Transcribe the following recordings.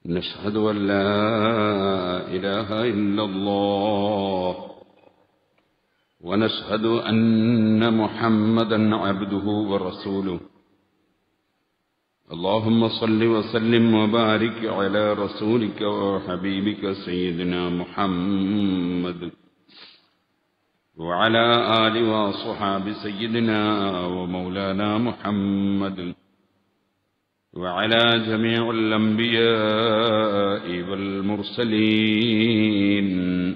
نشهد أن لا إله إلا الله ونشهد أن محمدا عبده ورسوله اللهم صل وسلم وبارك على رسولك وحبيبك سيدنا محمد وعلى آل وصحاب سيدنا ومولانا محمد وعلى جميع الأنبياء والمرسلين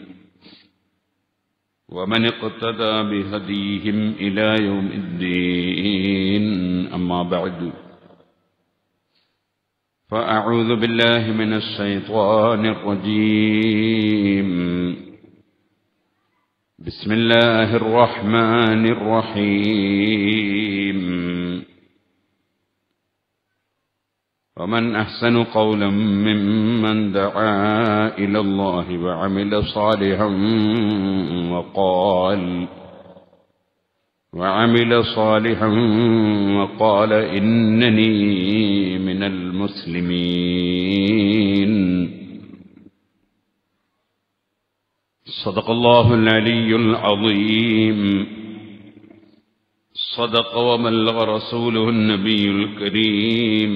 ومن اقتدى بهديهم إلى يوم الدين أما بعد فأعوذ بالله من الشيطان الرجيم بسم الله الرحمن الرحيم ومن أحسن قولا ممن دعا إلى الله وعمل صالحا وقال وعمل صالحا وقال إنني من المسلمين صدق الله العلي العظيم صدق وبلغ رسوله النبي الكريم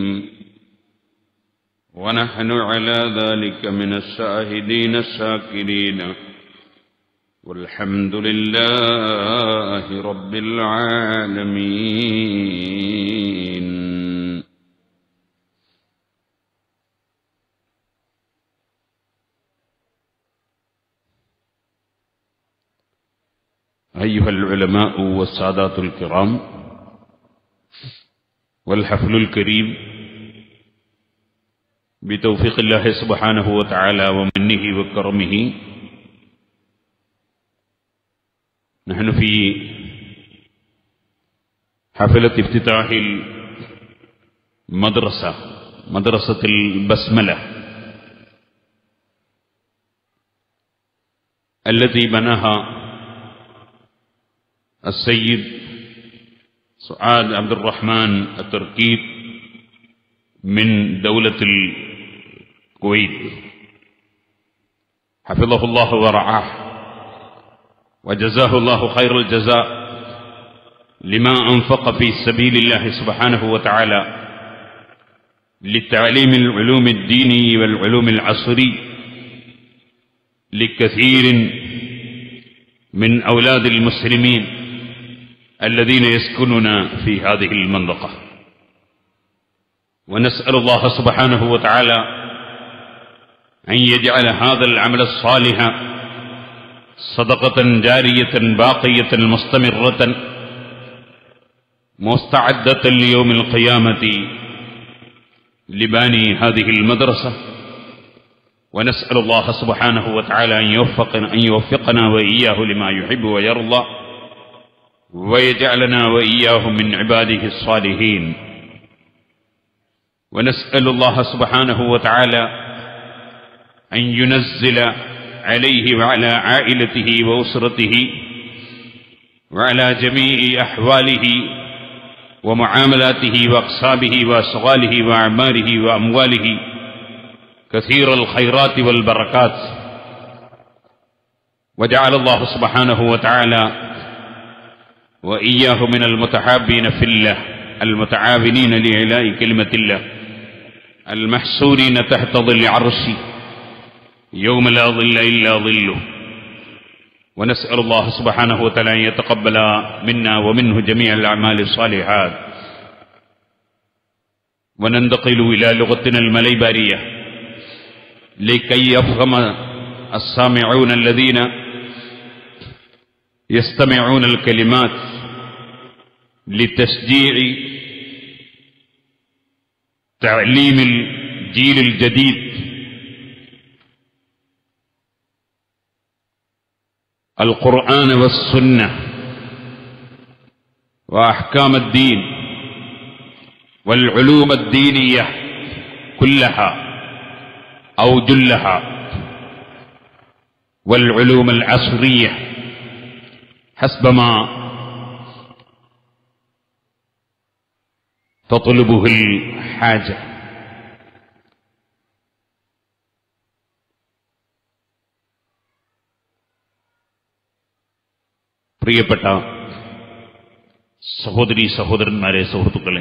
ونحن على ذلك من الشاهدين الشاكرين والحمد لله رب العالمين أيها العلماء والسادات الكرام والحفل الكريم بتوفيق الله سبحانه وتعالى ومنه وكرمه نحن في حفلة افتتاح المدرسة مدرسة البسملة التي بناها السيد سعاد عبد الرحمن التركيب من دولة الكويت حفظه الله ورعاه وجزاه الله خير الجزاء لما أنفق في سبيل الله سبحانه وتعالى للتعليم العلوم الديني والعلوم العصري لكثير من أولاد المسلمين الذين يسكنون في هذه المنطقة ونسأل الله سبحانه وتعالى أن يجعل هذا العمل الصالح صدقة جارية باقية مستمرة مستعدة ليوم القيامة لباني هذه المدرسة ونسأل الله سبحانه وتعالى أن يوفقنا, أن يوفقنا وإياه لما يحب ويرضى ويجعلنا وإياه من عباده الصالحين ونسأل الله سبحانه وتعالى أن ينزل عليه وعلى عائلته وأسرته وعلى جميع أحواله ومعاملاته وأقصابه وأشغاله وأعماله وأمواله كثير الخيرات والبركات وجعل الله سبحانه وتعالى وإياه من المتحابين في الله المتعاونين لإعلاء كلمة الله المحسورين تحت ظل عرشه يوم لا ظل إلا ظله ونسأل الله سبحانه وتعالى أن يتقبل منا ومنه جميع الأعمال الصالحات وننتقل إلى لغتنا المليبارية لكي يفهم السامعون الذين يستمعون الكلمات لتشجيع تعليم الجيل الجديد القرآن والسنة وأحكام الدين والعلوم الدينية كلها أو جلها والعلوم العصرية حسب ما تطلبه الحاجة പ്രിയപ്പെട്ട സഹോദരി സഹോദരന്മാരെ സുഹൃത്തുക്കളെ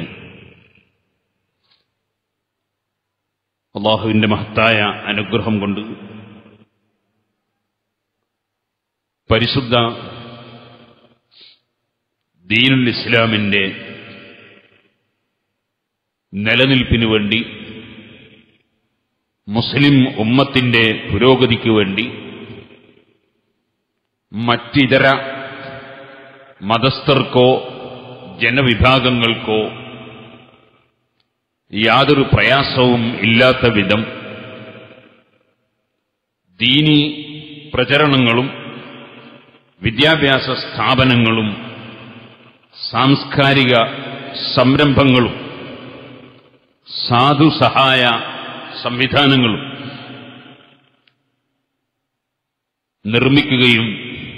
അള്ളാഹുവിന്റെ മഹത്തായ അനുഗ്രഹം കൊണ്ട് പരിശുദ്ധ ദീനുൽ ഇസ്ലാമിന്റെ നിലനിൽപ്പിനു വേണ്ടി മുസ്ലിം ഉമ്മത്തിന്റെ പുരോഗതിക്കു വേണ്ടി മറ്റിതര മതസ്ഥർക്കോ ജനവിഭാഗങ്ങൾക്കോ യാതൊരു പ്രയാസവും ഇല്ലാത്ത വിധം ദീനി പ്രചരണങ്ങളും വിദ്യാഭ്യാസ സ്ഥാപനങ്ങളും സാംസ്കാരിക സംരംഭങ്ങളും സാധുസഹായ സംവിധാനങ്ങളും നിർമ്മിക്കുകയും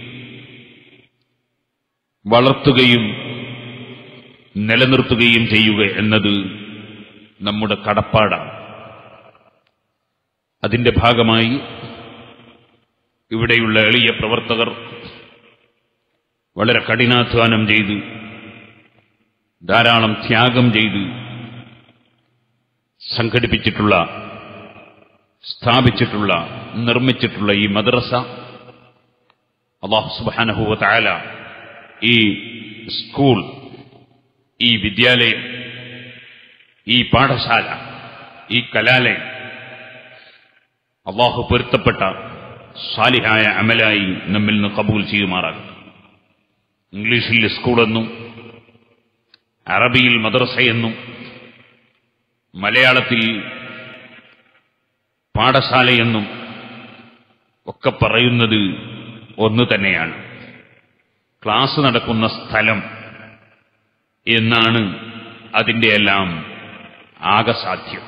വളർത്തുകയും നിലനിർത്തുകയും ചെയ്യുക എന്നത് നമ്മുടെ കടപ്പാടാണ് അതിന്റെ ഭാഗമായി ഇവിടെയുള്ള എളിയ പ്രവർത്തകർ വളരെ കഠിനാധ്വാനം ചെയ്ത് ധാരാളം ത്യാഗം ചെയ്ത് സംഘടിപ്പിച്ചിട്ടുള്ള സ്ഥാപിച്ചിട്ടുള്ള നിർമ്മിച്ചിട്ടുള്ള ഈ മദ്രസ അള്ളാഹു സുബാനഹുവ താല ഈ സ്കൂൾ ഈ വിദ്യാലയം ഈ പാഠശാല ഈ കലാലയം അള്ളാഹു പൊരുത്തപ്പെട്ട സാലിഹായ അമലായി നമ്മിൽ നിന്ന് കബൂൽ ചെയ്യുമാറാകും ഇംഗ്ലീഷിൽ സ്കൂളെന്നും അറബിയിൽ മദ്രസയെന്നും മലയാളത്തിൽ പാഠശാലയെന്നും ഒക്കെ പറയുന്നത് ഒന്ന് തന്നെയാണ് ക്ലാസ് നടക്കുന്ന സ്ഥലം എന്നാണ് അതിൻ്റെ എല്ലാം ആകെ സാധ്യം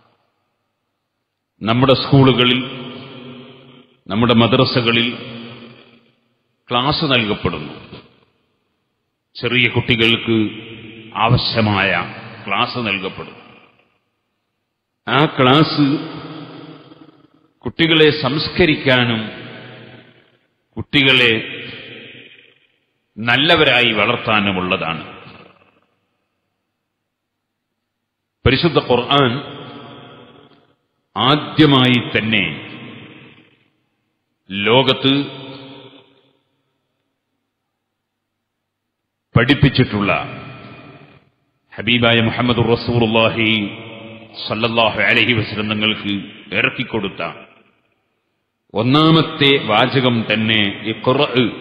നമ്മുടെ സ്കൂളുകളിൽ നമ്മുടെ മദ്രസകളിൽ ക്ലാസ് നൽകപ്പെടുന്നു ചെറിയ കുട്ടികൾക്ക് ആവശ്യമായ ക്ലാസ് നൽകപ്പെടും ആ ക്ലാസ് കുട്ടികളെ സംസ്കരിക്കാനും കുട്ടികളെ നല്ലവരായി വളർത്താനുമുള്ളതാണ് പരിശുദ്ധ ഖുർആൻ ആദ്യമായി തന്നെ ലോകത്ത് പഠിപ്പിച്ചിട്ടുള്ള ഹബീബായ മുഹമ്മദ് റസൂറുല്ലാഹി സല്ലല്ലാഹു അലഹി വസ്ലം നിങ്ങൾക്ക് ഇറക്കിക്കൊടുത്ത ഒന്നാമത്തെ വാചകം തന്നെ ഇഖ്റ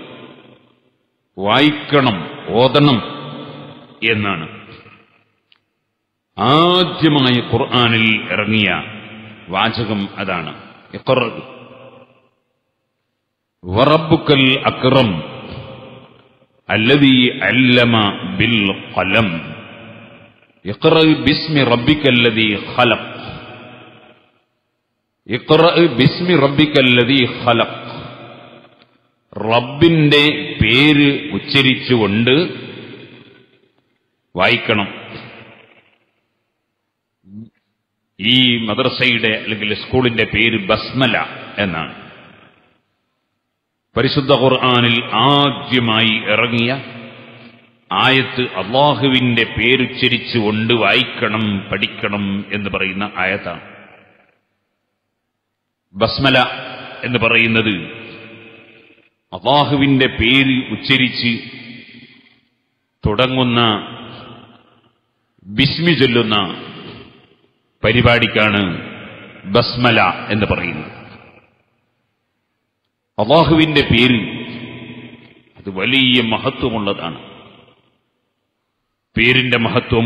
വായിക്കണം ഓതണം എന്നാണ് ആദ്യമായി ഖുർആനിൽ ഇറങ്ങിയ വാചകം അതാണ് ഇഖ്റ വറബ്ബുക്കൽ അക്രം അല്ലദീ അല്ലമ ബിൽ ഖലം اقرأ باسم ربك الذي خلق اقرأ باسم ربك الذي خلق റബ്ബിന്റെ പേര് ഉച്ചരിച്ചുകൊണ്ട് വായിക്കണം ഈ മദ്രസയുടെ അല്ലെങ്കിൽ സ്കൂളിന്റെ പേര് ബസ്മല എന്നാണ് പരിശുദ്ധ ഖുർആാനിൽ ആദ്യമായി ഇറങ്ങിയ ആയത്ത് അള്ളാഹുവിന്റെ പേരുച്ചരിച്ചുകൊണ്ട് വായിക്കണം പഠിക്കണം എന്ന് പറയുന്ന ആയത്താണ് ബസ്മല എന്ന് പറയുന്നത് അള്ളാഹുവിന്റെ പേര് ഉച്ചരിച്ച് തുടങ്ങുന്ന ബിസ്മി ചൊല്ലുന്ന പരിപാടിക്കാണ് ബസ്മല എന്ന് പറയുന്നത് അള്ളാഹുവിന്റെ പേര് അത് വലിയ മഹത്വമുള്ളതാണ് പേരിന്റെ മഹത്വം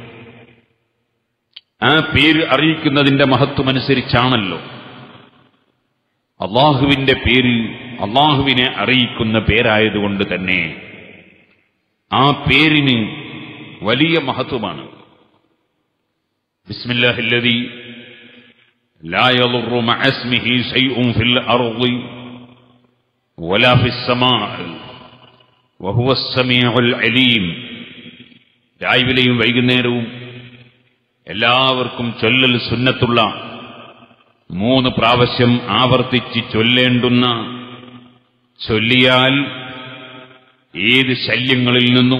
ആ പേര് അറിയിക്കുന്നതിന്റെ മഹത്വം അനുസരിച്ചാണല്ലോ അള്ളാഹുവിന്റെ പേര് അള്ളാഹുവിനെ അറിയിക്കുന്ന പേരായതുകൊണ്ട് തന്നെ ആ പേരിന് വലിയ മഹത്വമാണ് ബിസ്മില്ലാഹില്ലതി لا يضر مع اسمه شيء في الأرض ولا في السماء وهو السميع العليم രാവിലെയും വൈകുന്നേരവും എല്ലാവർക്കും ചൊല്ലൽ സുന്നത്തുള്ള മൂന്ന് പ്രാവശ്യം ആവർത്തിച്ച് ചൊല്ലേണ്ടുന്ന ചൊല്ലിയാൽ ഏത് ശല്യങ്ങളിൽ നിന്നും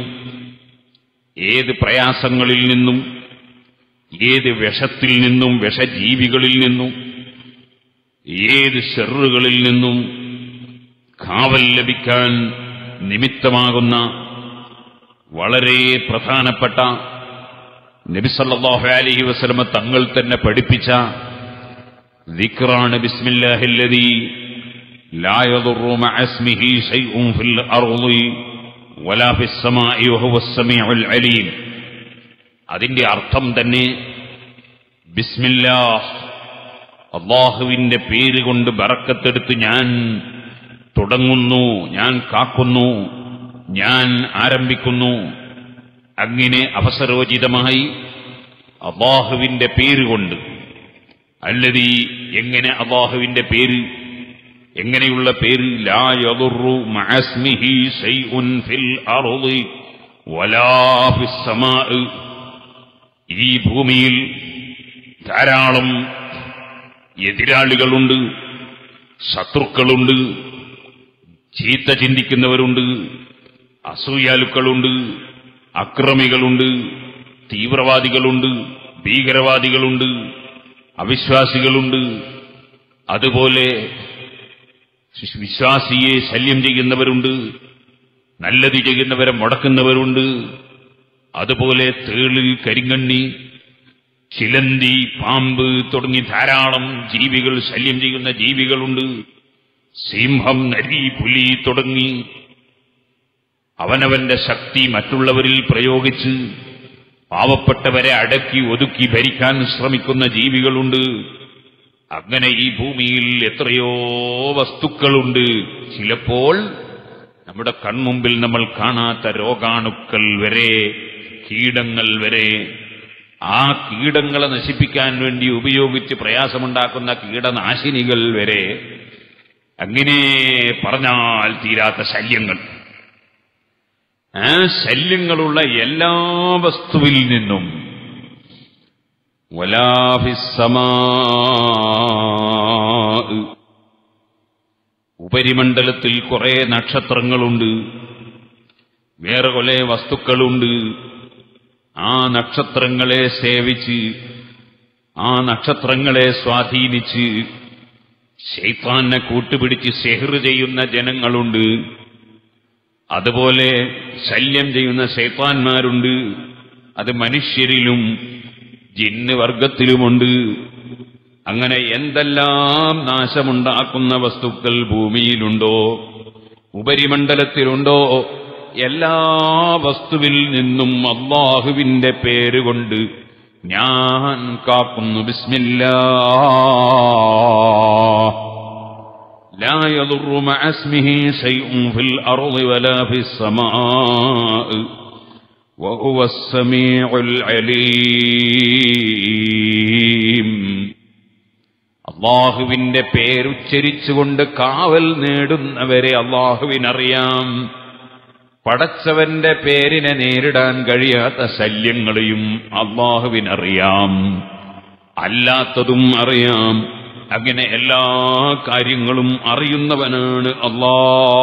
ഏത് പ്രയാസങ്ങളിൽ നിന്നും ഏത് വിഷത്തിൽ നിന്നും വിഷജീവികളിൽ നിന്നും ഏത് ഷെറുകളിൽ നിന്നും കാവൽ ലഭിക്കാൻ നിമിത്തമാകുന്ന വളരെ പ്രധാനപ്പെട്ട നബിസല്ലാഹു അലഹി വസ്ലമ തങ്ങൾ തന്നെ പഠിപ്പിച്ച ദിക്റാണ് ബിസ്മില്ലാഹില്ലതി لا يضر مع اسمه شيء في الأرض ولا في السماء وهو السميع العليم അതിന്റെ അർത്ഥം തന്നെ ബിസ്മില്ലാ അള്ളാഹുവിന്റെ പേര് കൊണ്ട് ബറക്കത്തെടുത്ത് ഞാൻ തുടങ്ങുന്നു ഞാൻ കാക്കുന്നു ഞാൻ ആരംഭിക്കുന്നു അങ്ങനെ അവസരോചിതമായി അള്ളാഹുവിന്റെ പേരുകൊണ്ട് അല്ലതി എങ്ങനെ അള്ളാഹുവിന്റെ പേര് എങ്ങനെയുള്ള പേര് ലാ യദുറു മഅസ്മിഹി ശൈഉൻ ഫിൽ അർളി വലാ ഫിസ് സമാഇ ഈ ഭൂമിയിൽ ധാരാളം എതിരാളികളുണ്ട് ശത്രുക്കളുണ്ട് ചീത്ത ചിന്തിക്കുന്നവരുണ്ട് അസൂയാലുക്കളുണ്ട് അക്രമികളുണ്ട് തീവ്രവാദികളുണ്ട് ഭീകരവാദികളുണ്ട് അവിശ്വാസികളുണ്ട് അതുപോലെ വിശ്വാസിയെ ശല്യം ചെയ്യുന്നവരുണ്ട് നല്ലത് ചെയ്യുന്നവരെ മുടക്കുന്നവരുണ്ട് അതുപോലെ തേള് കരിങ്കണ്ണി ചിലന്തി പാമ്പ് തുടങ്ങി ധാരാളം ജീവികൾ ശല്യം ചെയ്യുന്ന ജീവികളുണ്ട് സിംഹം നരി പുലി തുടങ്ങി അവനവന്റെ ശക്തി മറ്റുള്ളവരിൽ പ്രയോഗിച്ച് പാവപ്പെട്ടവരെ അടക്കി ഒതുക്കി ഭരിക്കാൻ ശ്രമിക്കുന്ന ജീവികളുണ്ട് അങ്ങനെ ഈ ഭൂമിയിൽ എത്രയോ വസ്തുക്കളുണ്ട് ചിലപ്പോൾ നമ്മുടെ കൺമുമ്പിൽ നമ്മൾ കാണാത്ത രോഗാണുക്കൾ വരെ കീടങ്ങൾ വരെ ആ കീടങ്ങളെ നശിപ്പിക്കാൻ വേണ്ടി ഉപയോഗിച്ച് പ്രയാസമുണ്ടാക്കുന്ന കീടനാശിനികൾ വരെ അങ്ങനെ പറഞ്ഞാൽ തീരാത്ത ശല്യങ്ങൾ ആ ശല്യങ്ങളുള്ള എല്ലാ വസ്തുവിൽ നിന്നും വലാഭിസമാ ഉപരിമണ്ഡലത്തിൽ കുറെ നക്ഷത്രങ്ങളുണ്ട് വേറെ കുറെ വസ്തുക്കളുണ്ട് ആ നക്ഷത്രങ്ങളെ സേവിച്ച് ആ നക്ഷത്രങ്ങളെ സ്വാധീനിച്ച് ശൈത്താനെ കൂട്ടുപിടിച്ച് സെഹർ ചെയ്യുന്ന ജനങ്ങളുണ്ട് അതുപോലെ ശല്യം ചെയ്യുന്ന ശൈത്താന്മാരുണ്ട് അത് മനുഷ്യരിലും ജിന്ന് വർഗത്തിലുമുണ്ട് അങ്ങനെ എന്തെല്ലാം നാശമുണ്ടാക്കുന്ന വസ്തുക്കൾ ഭൂമിയിലുണ്ടോ ഉപരിമണ്ഡലത്തിലുണ്ടോ എല്ലാ വസ്തുവിൽ നിന്നും അള്ളാഹുവിന്റെ പേരുകൊണ്ട് ഞാൻ കാക്കുന്നു ബിസ്മില്ലാ لا يضر مع اسمه شيء في الأرض ولا في السماء وهو السميع العليم അള്ളാഹുവിന്റെ പേരുച്ചരിച്ചുകൊണ്ട് കാവൽ നേടുന്നവരെ അള്ളാഹുവിനറിയാം പടച്ചവന്റെ പേരിനെ നേരിടാൻ കഴിയാത്ത ശല്യങ്ങളെയും അള്ളാഹുവിനറിയാം അല്ലാത്തതും അറിയാം അങ്ങനെ എല്ലാ കാര്യങ്ങളും അറിയുന്നവനാണ് അള്ളാ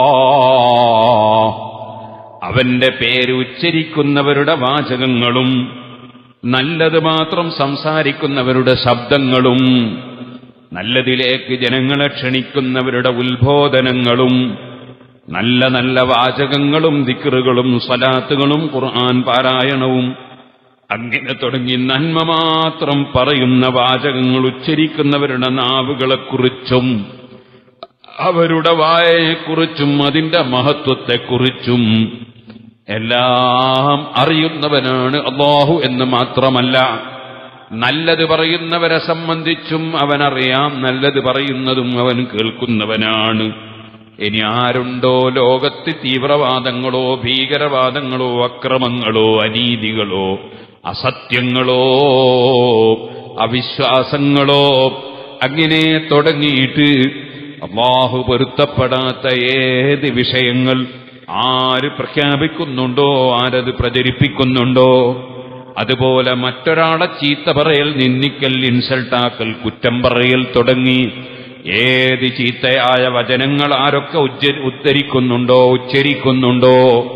അവന്റെ പേര് ഉച്ചരിക്കുന്നവരുടെ വാചകങ്ങളും നല്ലത് മാത്രം സംസാരിക്കുന്നവരുടെ ശബ്ദങ്ങളും നല്ലതിലേക്ക് ജനങ്ങളെ ക്ഷണിക്കുന്നവരുടെ ഉത്ബോധനങ്ങളും നല്ല നല്ല വാചകങ്ങളും ദിക്റുകളും സലാത്തുകളും ഖുർആൻ പാരായണവും അങ്ങനെ തുടങ്ങി നന്മ മാത്രം പറയുന്ന വാചകങ്ങൾ ഉച്ചരിക്കുന്നവരുടെ നാവുകളെക്കുറിച്ചും അവരുടെ വായയെക്കുറിച്ചും അതിന്റെ മഹത്വത്തെക്കുറിച്ചും എല്ലാം അറിയുന്നവനാണ് അള്ളാഹു എന്ന് മാത്രമല്ല നല്ലത് പറയുന്നവരെ സംബന്ധിച്ചും അവനറിയാം നല്ലത് പറയുന്നതും അവൻ കേൾക്കുന്നവനാണ് ഇനി ആരുണ്ടോ ലോകത്ത് തീവ്രവാദങ്ങളോ ഭീകരവാദങ്ങളോ അക്രമങ്ങളോ അനീതികളോ അസത്യങ്ങളോ അവിശ്വാസങ്ങളോ അങ്ങനെ തുടങ്ങിയിട്ട് അള്ളാഹു പൊരുത്തപ്പെടാത്ത ഏത് വിഷയങ്ങൾ ആര് പ്രഖ്യാപിക്കുന്നുണ്ടോ ആരത് പ്രചരിപ്പിക്കുന്നുണ്ടോ അതുപോലെ മറ്റൊരാളെ ചീത്ത പറയൽ നിന്ദിക്കൽ ഇൻസൾട്ടാക്കൽ കുറ്റം പറയൽ തുടങ്ങി ഏത് ചീത്തയായ വചനങ്ങൾ ആരൊക്കെ ഉച്ച ഉദ്ധരിക്കുന്നുണ്ടോ ഉച്ചരിക്കുന്നുണ്ടോ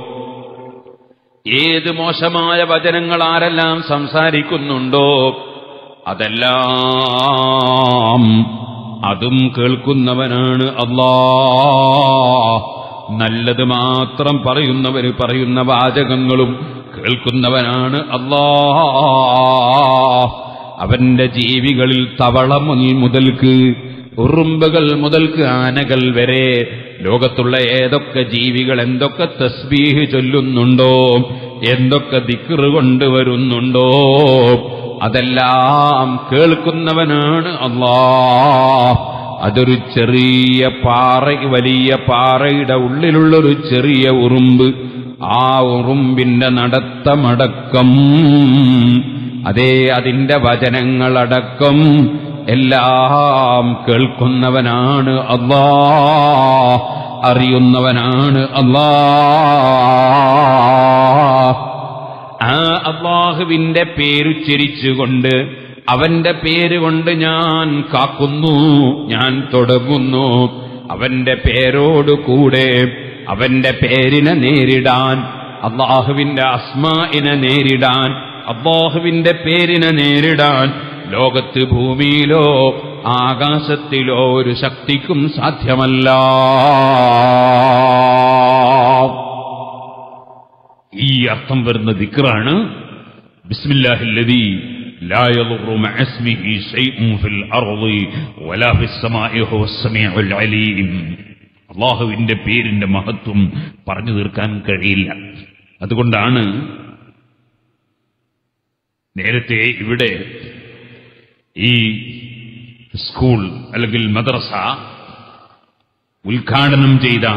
ഏത് മോശമായ വചനങ്ങൾ ആരെല്ലാം സംസാരിക്കുന്നുണ്ടോ അതെല്ലാം അതും കേൾക്കുന്നവനാണ് അല്ലാ നല്ലത് മാത്രം പറയുന്നവന് പറയുന്ന വാചകങ്ങളും കേൾക്കുന്നവനാണ് അല്ലാ അവന്റെ ജീവികളിൽ തവള മുതൽ- മുതൽക്ക് ഉറുമ്പുകൾ മുതൽക്ക് ആനകൾ വരെ ലോകത്തുള്ള ഏതൊക്കെ ജീവികൾ എന്തൊക്കെ തസ്ബീഹ് ചൊല്ലുന്നുണ്ടോ എന്തൊക്കെ ദിക്റ് കൊണ്ടുവരുന്നുണ്ടോ അതെല്ലാം കേൾക്കുന്നവനാണ് അല്ലാ അതൊരു ചെറിയ പാറ വലിയ പാറയുടെ ഉള്ളിലുള്ളൊരു ചെറിയ ഉറുമ്പ് ആ ഉറുമ്പിന്റെ നടത്തമടക്കം അതേ അതിന്റെ വചനങ്ങളടക്കം എല്ലാം കേൾക്കുന്നവനാണ് അല്ലാ അറിയുന്നവനാണ് അല്ലാ ആ അള്ളാഹുവിന്റെ പേരുച്ചരിച്ചുകൊണ്ട് അവന്റെ പേര് കൊണ്ട് ഞാൻ കാക്കുന്നു ഞാൻ തുടങ്ങുന്നു അവന്റെ പേരോട് കൂടെ അവന്റെ പേരിനെ നേരിടാൻ അള്ളാഹുവിന്റെ അസ്മാഇനെ നേരിടാൻ അള്ളാഹുവിന്റെ പേരിനെ നേരിടാൻ ലോകത്ത് ഭൂമിയിലോ ആകാശത്തിലോ ഒരു ശക്തിക്കും സാധ്യമല്ല ഈ അർത്ഥം വരുന്ന ദിക്റാണ് ബിസ്മില്ലാഹില്ലദീ لا يضر مع اسمه شيء في الأرض ولا في السماء هو السميع العليم അള്ളാഹുവിന്റെ പേരിന്റെ മഹത്വം പറഞ്ഞു തീർക്കാൻ കഴിയില്ല അതുകൊണ്ടാണ് നേരത്തെ ഇവിടെ ഈ സ്കൂൾ അല്ലെങ്കിൽ മദ്രസ ഉദ്ഘാടനം ചെയ്ത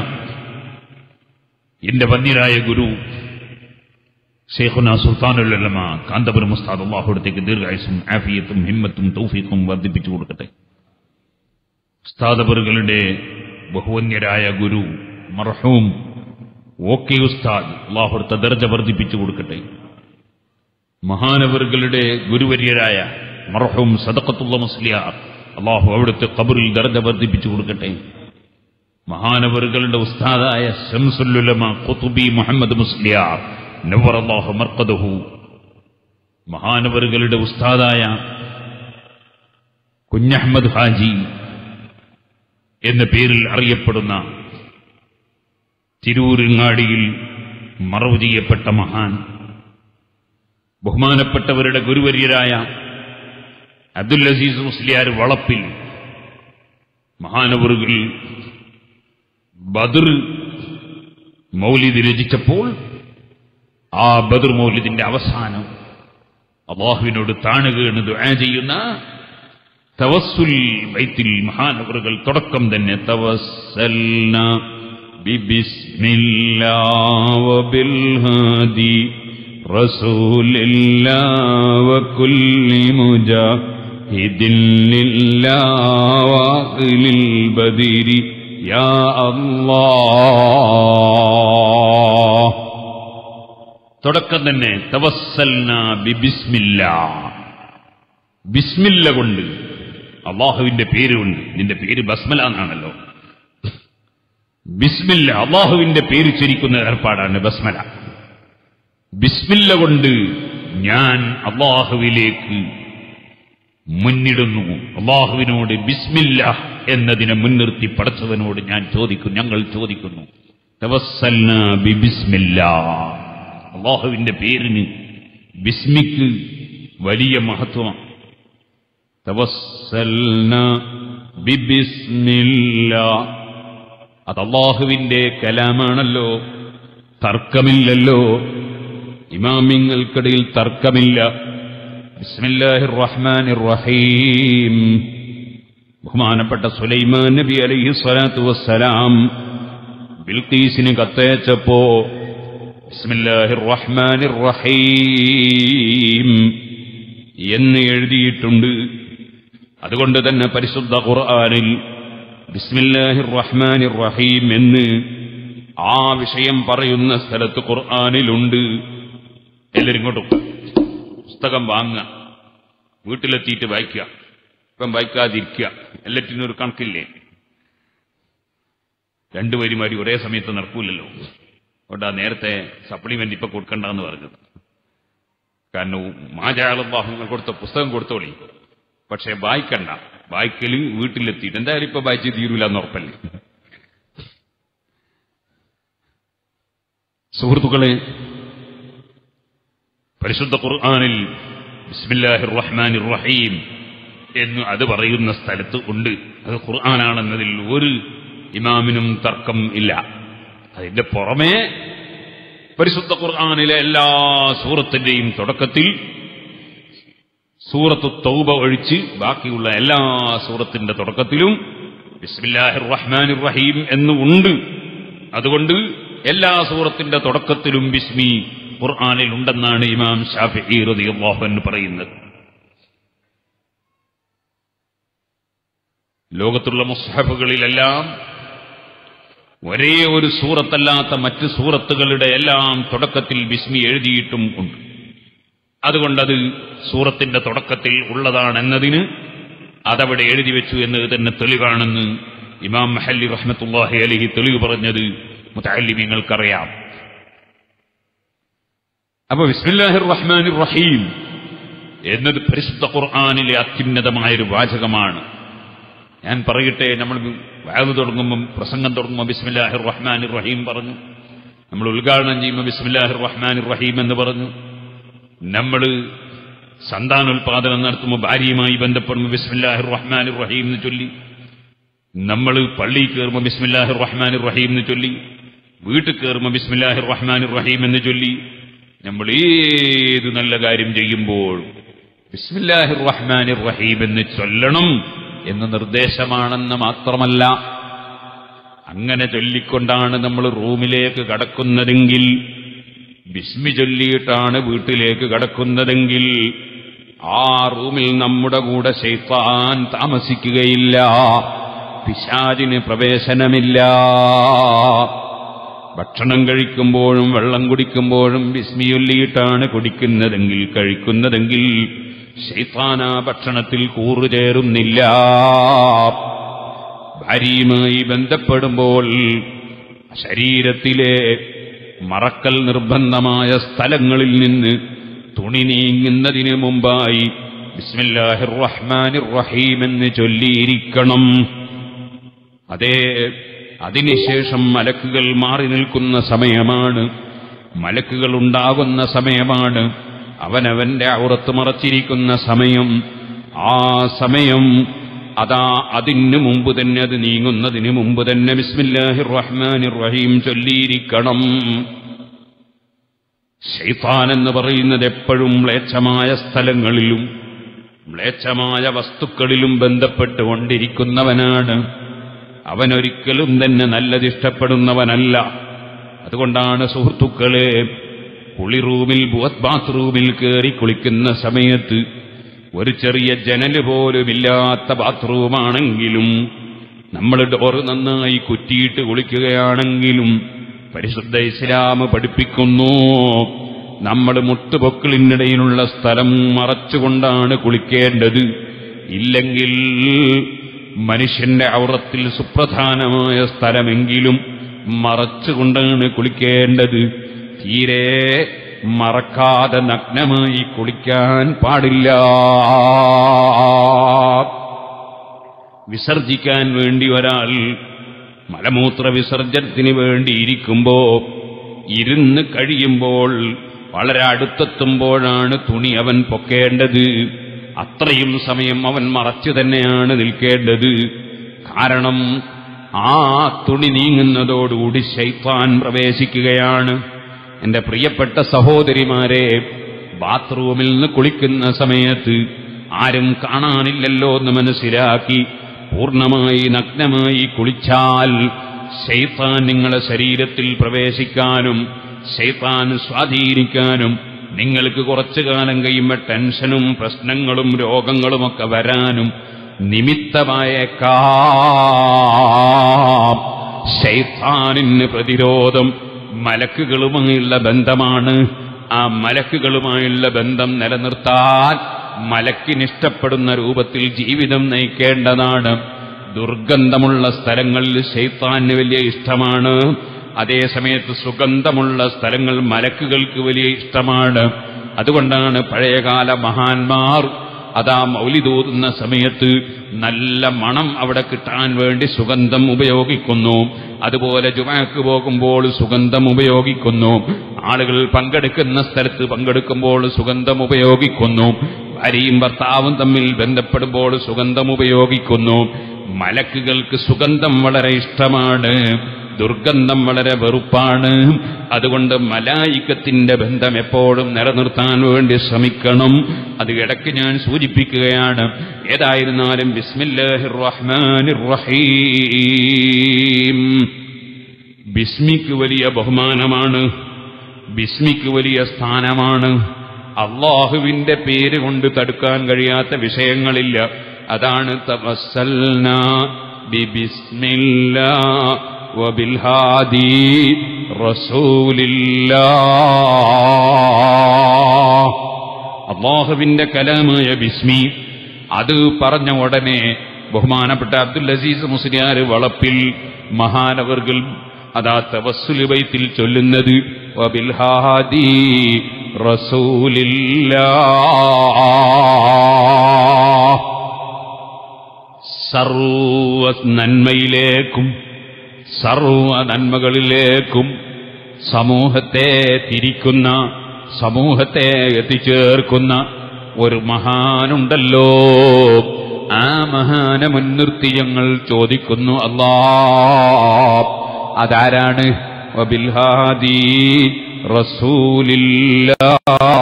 എന്റെ വന്യരായ ഗുരു ഷെയ്ഖുന സുൽത്താനുല്ലമ കാന്തപുരം മുസ്താദ് അള്ളാഹുടത്തേക്ക് ദീർഘായുസും ആഫിയത്തും ഹിമ്മത്തും തൗഫീഖും വർദ്ധിപ്പിച്ചു കൊടുക്കട്ടെ ഉസ്താദബറുകളുടെ ബഹുവന്യരായ ഗുരു മർഹൂം ഓക്കെ ഉസ്താദ് അള്ളാഹുടുത്ത ദർജ വർദ്ധിപ്പിച്ചു കൊടുക്കട്ടെ മഹാനവറുകളുടെ ഗുരുവര്യരായ മർഹൂം സദക്കത്തുള്ള മുസ്ലിയാർ അള്ളാഹു അവിടുത്തെ കബറിൽ ദർജ വർദ്ധിപ്പിച്ചു കൊടുക്കട്ടെ മഹാനവറുകളുടെ ഉസ്താദായ ഷംസുല്ലുലമ ഖുതുബി മുഹമ്മദ് മുസ്ലിയാർ നവർ അള്ളാഹു മർക്കദഹു മഹാനവറുകളുടെ ഉസ്താദായ കുഞ്ഞഹമ്മദ് ഹാജി എന്ന പേരിൽ അറിയപ്പെടുന്ന തിരൂരിങ്ങാടിയിൽ മറവ് ചെയ്യപ്പെട്ട മഹാൻ ബഹുമാനപ്പെട്ടവരുടെ ഗുരുവര്യരായ അബ്ദുൽ അസീസ് മുസ്ലിയാർ വളപ്പിൽ മഹാനവറുകൾ ബദർ മൗലിദ് രചിച്ചപ്പോൾ ആ ബദർ മൗലിദിന്റെ അവസാനം അള്ളാഹുവിനോട് താണുകയാണ് ദുആ ചെയ്യുന്ന തവസ്സുൽ ബൈത്തിൽ മഹാനവറുകൾ തുടക്കം തന്നെ തവസ്സൽന ബിബിസ്മില്ലാ വബിൽ ഹാദി റസൂലില്ലാ വകുല്ലി മുജാഹിദിൻ ലില്ലാ വാഖിലിൽ ബദിരി യാ അല്ലാഹ് തുടക്കം തന്നെ തവസ്സൽന ബിബിസ്മില്ല ബിസ്മില്ല കൊണ്ട് അള്ളാഹുവിന്റെ പേരുണ്ട് നിന്റെ പേര് ബസ്മല എന്നാണല്ലോ ബിസ്മില്ല അള്ളാഹുവിന്റെ പേര് ചരിക്കുന്ന ഏർപ്പാടാണ് ബസ്മല ബിസ്മില്ല കൊണ്ട് ഞാൻ അള്ളാഹുവിലേക്ക് മുന്നിടുന്നു അള്ളാഹുവിനോട് ബിസ്മില്ല എന്നതിനെ മുൻനിർത്തി പടച്ചവനോട് ഞാൻ ചോദിക്കുന്നു ഞങ്ങൾ ചോദിക്കുന്നു തവസ്സൽന ബിബിസ്മില്ല അള്ളാഹുവിന്റെ പേരിന് ബിസ്മിക്ക് വലിയ മഹത്വമാണ് തവസ്സൽന ബിബിസ്മില്ല അത് അള്ളാഹുവിന്റെ കലാമാണല്ലോ തർക്കമില്ലല്ലോ ഇമാമിങ്ങൾക്കിടയിൽ തർക്കമില്ല ബിസ്മില്ലാഹിർ റഹ്മാനിർ റഹീം ബഹുമാനപ്പെട്ട സുലൈമാൻ നബി അലൈഹി സ്വലാത്തു വസ്സലാം ബിൽക്കീസിന് കത്തയച്ചപ്പോ ബിസ്മില്ലാഹിർ റഹ്മാനിർ റഹീം എന്ന് എഴുതിയിട്ടുണ്ട് അതുകൊണ്ട് തന്നെ പരിശുദ്ധ ഖുർആനിൽ ബിസ്മില്ലാഹിർ റഹ്മാനിർ റഹീം എന്ന് ആ വിഷയം പറയുന്ന സ്ഥലത്ത് ഖുർആനിലുണ്ട് എല്ലാവരും ഇങ്ങോട്ടും പുസ്തകം വാങ്ങുക വീട്ടിലെത്തിയിട്ട് വായിക്കുക ഇപ്പം വായിക്കാതിരിക്കുക എല്ലാറ്റിനും ഒരു കണക്കില്ലേ രണ്ടുപേരും വരി ഒരേ സമയത്ത് നടക്കൂലല്ലോ അതുകൊണ്ടാ നേരത്തെ സപ്ലിമെന്റ് ഇപ്പൊ കൊടുക്കണ്ടെന്ന് പറഞ്ഞത് കാരണം മാജാളബാഹങ്ങൾ കൊടുത്ത പുസ്തകം കൊടുത്തോളി പക്ഷെ വായിക്കണ്ട വായിക്കല് വീട്ടിലെത്തിയിട്ട് എന്തായാലും ഇപ്പൊ വായിച്ച് തീരൂല എന്ന് ഉറപ്പല്ലേ സുഹൃത്തുക്കളെ പരിശുദ്ധ ഖുർആാനിൽ ബിസ്മില്ലാഹിർ റഹ്മാനിർ റഹീം എന്ന് അത് പറയുന്ന സ്ഥലത്ത് ഉണ്ട് അത് ഖുർആനാണെന്നതിൽ ഒരു ഇമാമിനും തർക്കം ഇല്ല അതിന്റെ പുറമേ പരിശുദ്ധ ഖുർആാനിലെ എല്ലാ സൂറത്തിന്റെയും തുടക്കത്തിൽ സൂറത്ത് തൗബ ഒഴിച്ച് ബാക്കിയുള്ള എല്ലാ സൂറത്തിന്റെ തുടക്കത്തിലും ബിസ്മില്ലാഹിർ റഹ്മാനിർ റഹീം എന്ന് ഉണ്ട് അതുകൊണ്ട് എല്ലാ സൂറത്തിന്റെ തുടക്കത്തിലും ബിസ്മി ഖുർആാനിൽ ഉണ്ടെന്നാണ് ഇമാം ഷാഫി റളിയല്ലാഹു അൻഹു പറയുന്നത് ലോകത്തുള്ള മുസ്ഹഫുകളിലെല്ലാം ഒരേ ഒരു സൂറത്തല്ലാത്ത മറ്റ് സൂറത്തുകളുടെ എല്ലാം തുടക്കത്തിൽ ബിസ്മി എഴുതിയിട്ടും ഉണ്ട് അതുകൊണ്ടത് സൂറത്തിന്റെ തുടക്കത്തിൽ ഉള്ളതാണെന്നതിന് അതവിടെ എഴുതി വെച്ചു എന്നത് തന്നെ തെളിവാണെന്ന് ഇമാം മഹല്ലി റഹ്മത്തുല്ലാഹി അലിഹി തെളിവ് പറഞ്ഞത് മുത്തല്ലിമീങ്ങൾക്കറിയാം അപ്പൊ ബിസ്മില്ലാഹിർ റഹ്മാനിർ റഹീം എന്നത് പരിശുദ്ധ ഖുർആാനിലെ അത്യുന്നതമായൊരു വാചകമാണ് ഞാൻ പറയട്ടെ നമ്മൾ വാത് തുടങ്ങുമ്പം പ്രസംഗം തുടങ്ങുമ്പോൾ ബിസ്മില്ലാഹിർ റഹ്മാനിർ റഹീം പറഞ്ഞു നമ്മൾ ഉദ്ഘാടനം ചെയ്യുമ്പോൾ ബിസ്മില്ലാഹിർ റഹ്മാനിർ റഹീം എന്ന് പറഞ്ഞു നമ്മൾ സന്താനോൽപാദനം നടത്തുമ്പോൾ ഭാര്യയുമായി ബന്ധപ്പെടുമ്പോൾ ബിസ്മില്ലാഹിർ റഹ്മാനിർ റഹീം എന്ന് ചൊല്ലി നമ്മൾ പള്ളിയിൽ കയറുമ്പോൾ ബിസ്മില്ലാഹിർ റഹ്മാനിർ റഹീം എന്ന് ചൊല്ലി വീട്ടിൽ കയറുമ്പോൾ ബിസ്മില്ലാഹിർ റഹ്മാനിർ റഹീം എന്ന് ചൊല്ലി നമ്മൾ ഏത് നല്ല കാര്യം ചെയ്യുമ്പോൾ ബിസ്മില്ലാഹിർ റഹ്മാനിർ റഹീം എന്ന് ചൊല്ലണം എന്ന് നിർദ്ദേശമാണെന്ന് മാത്രമല്ല അങ്ങനെ ചൊല്ലിക്കൊണ്ടാണ് നമ്മൾ റൂമിലേക്ക് കടക്കുന്നതെങ്കിൽ ബിസ്മി ചൊല്ലിയിട്ടാണ് വീട്ടിലേക്ക് കടക്കുന്നതെങ്കിൽ ആ റൂമിൽ നമ്മുടെ കൂടെ ശൈത്താൻ താമസിക്കുകയില്ല പിശാചിന് പ്രവേശനമില്ല ഭക്ഷണം കഴിക്കുമ്പോഴും വെള്ളം കുടിക്കുമ്പോഴും ബിസ്മി ചൊല്ലിയിട്ടാണ് കുടിക്കുന്നതെങ്കിൽ കഴിക്കുന്നതെങ്കിൽ ശൈത്താന ഭക്ഷണത്തിൽ കൂറുചേരുന്നില്ല ഭാര്യയുമായി ബന്ധപ്പെടുമ്പോൾ ശരീരത്തിലെ മറക്കൽ നിർബന്ധമായ സ്ഥലങ്ങളിൽ നിന്ന് തുണി നീങ്ങുന്നതിന് മുമ്പായി ബിസ്മില്ലാഹിർ റഹ്മാനിർ റഹീം എന്ന് ചൊല്ലിയിരിക്കണം അതേ അതിനുശേഷം മലക്കുകൾ മാറി നിൽക്കുന്ന സമയമാണ് മലക്കുകൾ ഉണ്ടാകുന്ന സമയമാണ് അവനവന്റെ ഔറത്ത് മറച്ചിരിക്കുന്ന സമയം ആ സമയം അതാ അതിനു മുമ്പ് തന്നെ അത് നീങ്ങുന്നതിന് മുമ്പ് തന്നെ ബിസ്മില്ലാഹിർ റഹ്മാനിർ റഹീം ചൊല്ലിയിരിക്കണം ഷെയ്ത്താൻ എന്ന് പറയുന്നത് എപ്പോഴും മ്ലേച്ഛമായ സ്ഥലങ്ങളിലും മ്ലേച്ഛമായ വസ്തുക്കളിലും ബന്ധപ്പെട്ടുകൊണ്ടിരിക്കുന്നവനാണ് അവനൊരിക്കലും തന്നെ നല്ലത് ഇഷ്ടപ്പെടുന്നവനല്ല അതുകൊണ്ടാണ് സുഹൃത്തുക്കളെ കുളി റൂമിൽ ബാത്റൂമിൽ കയറി കുളിക്കുന്ന സമയത്ത് ഒരു ചെറിയ ജനല് പോലുമില്ലാത്ത ബാത്റൂമാണെങ്കിലും നമ്മൾ ഡോറ് നന്നായി കുറ്റിയിട്ട് കുളിക്കുകയാണെങ്കിലും പരിശുദ്ധ ഇസ്ലാം പഠിപ്പിക്കുന്നു നമ്മൾ മുട്ടുപൊക്കിളിനിടയിലുള്ള സ്ഥലം മറച്ചുകൊണ്ടാണ് കുളിക്കേണ്ടത് ഇല്ലെങ്കിൽ മനുഷ്യന്റെ ഔറത്തിൽ സുപ്രധാനമായ സ്ഥലമെങ്കിലും മറച്ചുകൊണ്ടാണ് കുളിക്കേണ്ടത് തീരെ മറക്കാതെ നഗ്നമായി കുളിക്കാൻ പാടില്ല വിസർജിക്കാൻ വേണ്ടി ഒരാൾ മലമൂത്ര വിസർജനത്തിന് വേണ്ടി ഇരിക്കുമ്പോ ഇരുന്ന് കഴിയുമ്പോൾ വളരെ അടുത്തെത്തുമ്പോഴാണ് തുണി അവൻ പൊക്കേണ്ടത് അത്രയും സമയം അവൻ മറച്ചു തന്നെയാണ് നിൽക്കേണ്ടത് കാരണം ആ തുണി നീങ്ങുന്നതോടുകൂടി ശൈത്താൻ പ്രവേശിക്കുകയാണ് എന്റെ പ്രിയപ്പെട്ട സഹോദരിമാരെ ബാത്റൂമിൽ നിന്ന് കുളിക്കുന്ന സമയത്ത് ആരും കാണാനില്ലല്ലോ എന്ന് മനസ്സിലാക്കി പൂർണ്ണമായി നഗ്നമായി കുളിച്ചാൽ ശൈത്താൻ നിങ്ങളെ ശരീരത്തിൽ പ്രവേശിക്കാനും ശൈത്താൻ സ്വാധീനിക്കാനും നിങ്ങൾക്ക് കുറച്ചു കാലം കഴിയുമ്പോൾ ടെൻഷനും പ്രശ്നങ്ങളും രോഗങ്ങളുമൊക്കെ വരാനും നിമിത്തമായേക്കാം ശൈത്താനിന് പ്രതിരോധം മലക്കുകളുമായുള്ള ബന്ധമാണ് ആ മലക്കുകളുമായുള്ള ബന്ധം നിലനിർത്താൻ മലക്കിനിഷ്ടപ്പെടുന്ന രൂപത്തിൽ ജീവിതം നയിക്കേണ്ടതാണ് ദുർഗന്ധമുള്ള സ്ഥലങ്ങളിൽ ശൈത്താന് വലിയ ഇഷ്ടമാണ് അതേ സമയത്ത് സുഗന്ധമുള്ള സ്ഥലങ്ങൾ മലക്കുകൾക്ക് വലിയ ഇഷ്ടമാണ് അതുകൊണ്ടാണ് പഴയകാല മഹാന്മാർ അതാ മൗലിതോതുന്ന സമയത്ത് നല്ല മണം അവിടെ കിട്ടാൻ വേണ്ടി സുഗന്ധം ഉപയോഗിക്കുന്നു അതുപോലെ ജുമാക്ക് പോകുമ്പോൾ സുഗന്ധം ഉപയോഗിക്കുന്നു ആളുകൾ പങ്കെടുക്കുന്ന സ്ഥലത്ത് പങ്കെടുക്കുമ്പോൾ സുഗന്ധം ഉപയോഗിക്കുന്നു ഭാര്യയും ഭർത്താവും തമ്മിൽ ബന്ധപ്പെടുമ്പോൾ സുഗന്ധം ഉപയോഗിക്കുന്നു മലക്കുകൾക്ക് സുഗന്ധം വളരെ ഇഷ്ടമാണ് ദുർഗന്ധം വളരെ വെറുപ്പാണ് അതുകൊണ്ട് മലായിക്കത്തിന്റെ ബന്ധം എപ്പോഴും നിലനിർത്താൻ വേണ്ടി ശ്രമിക്കണം അത് ഇടയ്ക്ക് ഞാൻ സൂചിപ്പിക്കുകയാണ് ഏതായിരുന്നാലും ബിസ്മില്ലാഹിർ റഹ്മാനിർ റഹീം ബിസ്മിക്ക് വലിയ ബഹുമാനമാണ് ബിസ്മിക്ക് വലിയ സ്ഥാനമാണ് അള്ളാഹുവിന്റെ പേര് കൊണ്ട് തടുക്കാൻ കഴിയാത്ത വിഷയങ്ങളില്ല അതാണ് തവസ്സൽന ബിബിസ്മില്ലാ وبالهادي رسول الله അള്ളാഹുവിന്റെ കലാമായ ബിസ്മി അത് പറഞ്ഞ ഉടനെ ബഹുമാനപ്പെട്ട അബ്ദുൽ അസീസ് മുസ്ലിയാർ വളപ്പിൽ മഹാനവർകൾ അതാ തവസ്സുൽ ബൈത്തിൽ ചൊല്ലുന്നത് വബിൽഹാദി റസൂലില്ലാ സർവ നന്മയിലേക്കും സർവ നന്മകളിലേക്കും സമൂഹത്തെ തിരിക്കുന്ന സമൂഹത്തെ എത്തിച്ചേർക്കുന്ന ഒരു മഹാനുണ്ടല്ലോ ആ മഹാനെ മുൻനിർത്തി ഞങ്ങൾ ചോദിക്കുന്നു അല്ലാ അതാരാണ് വബിൽഹാദി റസൂലില്ലാ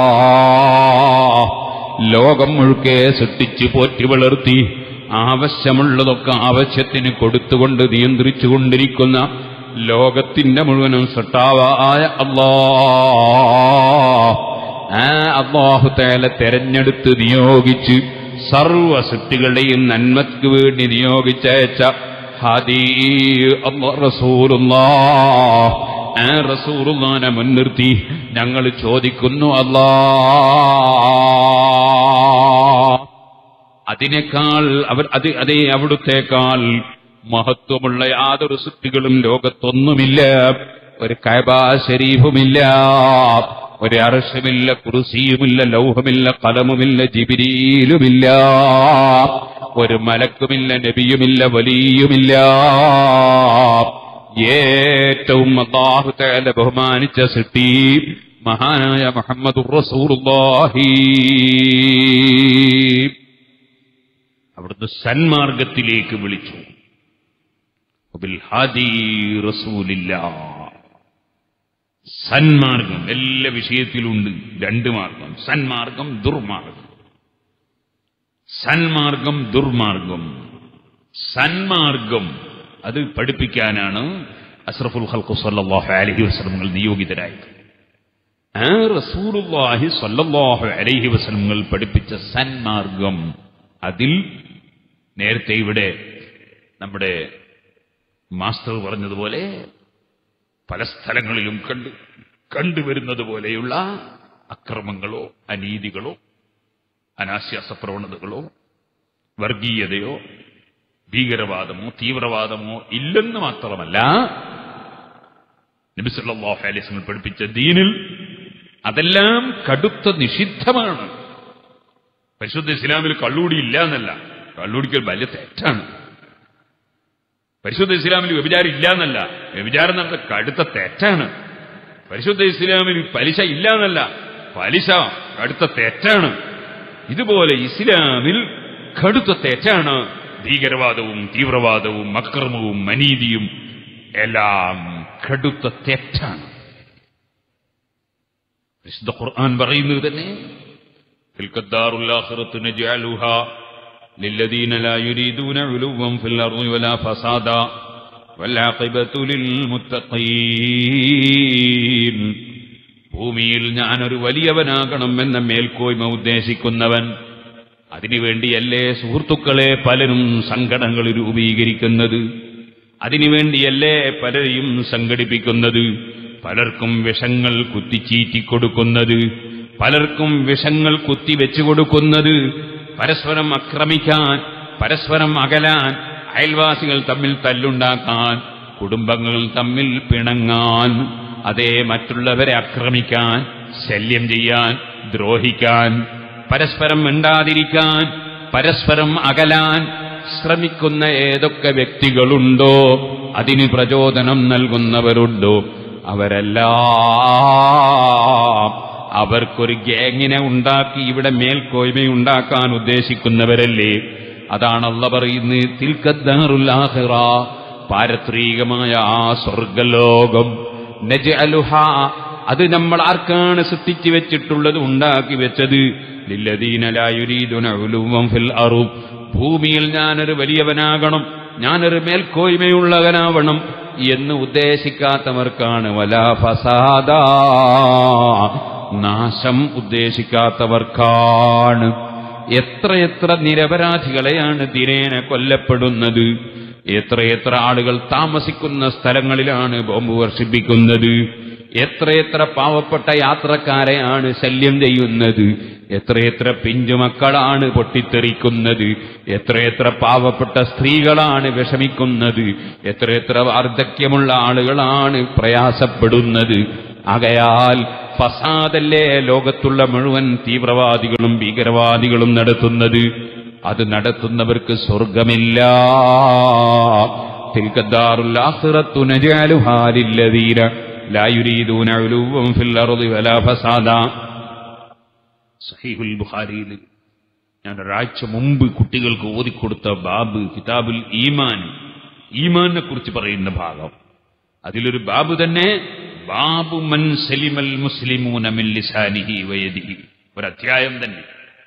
ലോകം മുഴുക്കെ സൃഷ്ടിച്ച് പോറ്റി വളർത്തി ആവശ്യമുള്ളതൊക്കെ ആവശ്യത്തിന് കൊടുത്തുകൊണ്ട് നിയന്ത്രിച്ചുകൊണ്ടിരിക്കുന്ന ലോകത്തിന്റെ മുഴുവനും സട്ടാവായ അള്ളാ ആ അള്ളാഹു തേല തെരഞ്ഞെടുത്ത് നിയോഗിച്ച് സർവ സൃഷ്ടികളുടെയും നന്മയ്ക്ക് വേണ്ടി നിയോഗിച്ചയച്ച ഹദീ റസൂലുള്ളാ ആ റസൂറുല്ലാനെ മുൻനിർത്തി ഞങ്ങൾ ചോദിക്കുന്നു അല്ലാ അതിനേക്കാൾ അവർ അത് അതേ അവിടുത്തേക്കാൾ മഹത്വമുള്ള യാതൊരു സൃഷ്ടികളും ലോകത്തൊന്നുമില്ല ഒരു കൈബ ശരീഫുമില്ല ഒരു അർഷമില്ല കുറുസിയുമില്ല ലൗഹമില്ല കലമുമില്ല ജിബിരിയിലുമില്ല ഒരു മലക്കുമില്ല നബിയുമില്ല വലിയുമില്ല ഏറ്റവും അള്ളാഹു തആല ബഹുമാനിച്ച സൃഷ്ടി മഹാനായ മുഹമ്മദ് റസൂലുള്ളാഹി അവിടുന്ന് സന്മാർഗത്തിലേക്ക് വിളിച്ചു വബിൽ ഹാദി റസൂലില്ലാ സന്മാർഗം എല്ലാ വിഷയത്തിലുണ്ട് രണ്ട് മാർഗം സന്മാർഗം ദുർമാർഗം സന്മാർഗം ദുർമാർഗം സന്മാർഗം അത് പഠിപ്പിക്കാനാണ് അസ്രഫുൽ ഖൽഖു സല്ലല്ലാഹു അലൈഹി വസല്ലമകൾ നിയോഗിതരായത് ആ റസൂലുള്ളാഹി സല്ലല്ലാഹു അലൈഹി വസല്ലമകൾ പഠിപ്പിച്ച സന്മാർഗം അതിൽ നേരത്തെ ഇവിടെ നമ്മുടെ മാസ്റ്റർ പറഞ്ഞതുപോലെ പല സ്ഥലങ്ങളിലും കണ്ട് കണ്ടുവരുന്നത് പോലെയുള്ള അക്രമങ്ങളോ അനീതികളോ അനാശ്വാസ പ്രവണതകളോ വർഗീയതയോ ഭീകരവാദമോ തീവ്രവാദമോ ഇല്ലെന്ന് മാത്രമല്ല നബി സല്ലല്ലാഹു അലൈഹി വസല്ലം പഠിപ്പിച്ച ദീനിൽ അതെല്ലാം കടുത്ത നിഷിദ്ധമാണ് പരിശുദ്ധ ഇസ്ലാമിൽ കള്ളുകൂടി ഇല്ല എന്നല്ല കള്ളുകുടിക്കൽ വലിയ തെറ്റാണ് പരിശുദ്ധ ഇസ്ലാമിൽ വ്യഭിചാരം ഇല്ല എന്നല്ല വ്യഭിചാരം നടത്ത കടുത്ത തെറ്റാണ് പരിശുദ്ധ ഇസ്ലാമിൽ പലിശ ഇല്ല എന്നല്ല പലിശ കടുത്ത തെറ്റാണ് ഇതുപോലെ ഇസ്ലാമിൽ കടുത്ത തെറ്റാണ് ഭീകരവാദവും തീവ്രവാദവും അക്രമവും അനീതിയും എല്ലാം കടുത്ത തെറ്റാണ് വിശുദ്ധ ഖുർആൻ പറയുന്നത് തന്നെ تلك الدار الآخرة نجعلها للذين لا يريدون علوا في الأرض ولا فسادا والعاقبة للمتقين ഭൂമിയിൽ ഞാനൊരു വലിയവനാകണം എന്ന മേൽക്കോയ്മ ഉദ്ദേശിക്കുന്നവൻ അതിനുവേണ്ടിയല്ലേ സുഹൃത്തുക്കളെ പലരും സംഘടനകൾ രൂപീകരിക്കുന്നത് അതിനുവേണ്ടിയല്ലേ പലരെയും സംഘടിപ്പിക്കുന്നത് പലർക്കും വിഷങ്ങൾ കുത്തിച്ചീറ്റിക്കൊടുക്കുന്നത് പലർക്കും വിഷങ്ങൾ കുത്തിവെച്ചു കൊടുക്കുന്നത് പരസ്പരം ആക്രമിക്കാൻ പരസ്പരം അകലാൻ അയൽവാസികൾ തമ്മിൽ തല്ലുണ്ടാക്കാൻ കുടുംബങ്ങൾ തമ്മിൽ പിണങ്ങാൻ അതേ മറ്റുള്ളവരെ ആക്രമിക്കാൻ ശല്യം ചെയ്യാൻ ദ്രോഹിക്കാൻ പരസ്പരം മിണ്ടാതിരിക്കാൻ പരസ്പരം അകലാൻ ശ്രമിക്കുന്ന ഏതൊക്കെ വ്യക്തികളുണ്ടോ അതിന് പ്രചോദനം നൽകുന്നവരുണ്ടോ അവരെല്ലാം അവർക്കൊരു ഗ്യാങ്ങിനെ ഉണ്ടാക്കി ഇവിടെ മേൽക്കോയ്മയുണ്ടാക്കാൻ ഉദ്ദേശിക്കുന്നവരല്ലേ അതാണല്ല പറയുന്നത് തിൽക്കദ്ദാറുല്ലാഹിറ പാരത്രീകമായ ആ സ്വർഗലോകം നജ്അലുഹ അത് നമ്മൾ ആർക്കാണ് സൃഷ്ടിച്ചു വെച്ചിട്ടുള്ളത് ഉണ്ടാക്കി വെച്ചത് ലില്ലദീനലായുരീദുന ഉലുവം ഫിൽ അറും ഭൂമിയിൽ ഞാനൊരു വലിയവനാകണം ഞാനൊരു മേൽക്കോയ്മയുള്ളവനാവണം എന്ന് ഉദ്ദേശിക്കാത്തവർക്കാണ് വലാ ഫസാദ നാശം ഉദ്ദേശിക്കാത്തവർക്കാണ് എത്രയെത്ര നിരപരാധികളെയാണ് ദിനേന കൊല്ലപ്പെടുന്നത് എത്രയെത്ര ആളുകൾ താമസിക്കുന്ന സ്ഥലങ്ങളിലാണ് ബോംബ് വർഷിപ്പിക്കുന്നത് എത്രയെത്ര പാവപ്പെട്ട യാത്രക്കാരെയാണ് ശല്യം ചെയ്യുന്നത് എത്രയെത്ര പിഞ്ചുമക്കളാണ് പൊട്ടിത്തെറിക്കുന്നത് എത്രയെത്ര പാവപ്പെട്ട സ്ത്രീകളാണ് വിഷമിക്കുന്നത് എത്രയെത്ര വാർദ്ധക്യമുള്ള ആളുകളാണ് പ്രയാസപ്പെടുന്നത് ആകയാൽ ഫസാദല്ലേ ലോകത്തുള്ള മുഴുവൻ തീവ്രവാദികളും ഭീകരവാദികളും നടത്തുന്നത് അത് നടത്തുന്നവർക്ക് സ്വർഗമില്ല തിൽക്കദ്ദാറുൽ ആഖിറത്തു നജഅലുഹാ ലില്ലദീന ലാ യുരീദൂന ഉലുവൻ ഫിൽ അർളി വലാ ഫസാദ സഹീഹുൽ ബുഖാരിയിൽ ഞാൻ ഒരാഴ്ച മുമ്പ് കുട്ടികൾക്ക് ഓതിക്കൊടുത്ത ബാബ് കിതാബുൽ ഈമാൻ ഈമാനെ കുറിച്ച് പറയുന്ന ഭാഗം അതിലൊരു ബാബ് തന്നെ ബാബു മൻ സലിമൽ മുസ്ലിമൂന മിൻ ലിസാനിഹി വയദിഹി ഒരു അധ്യായം തന്നെ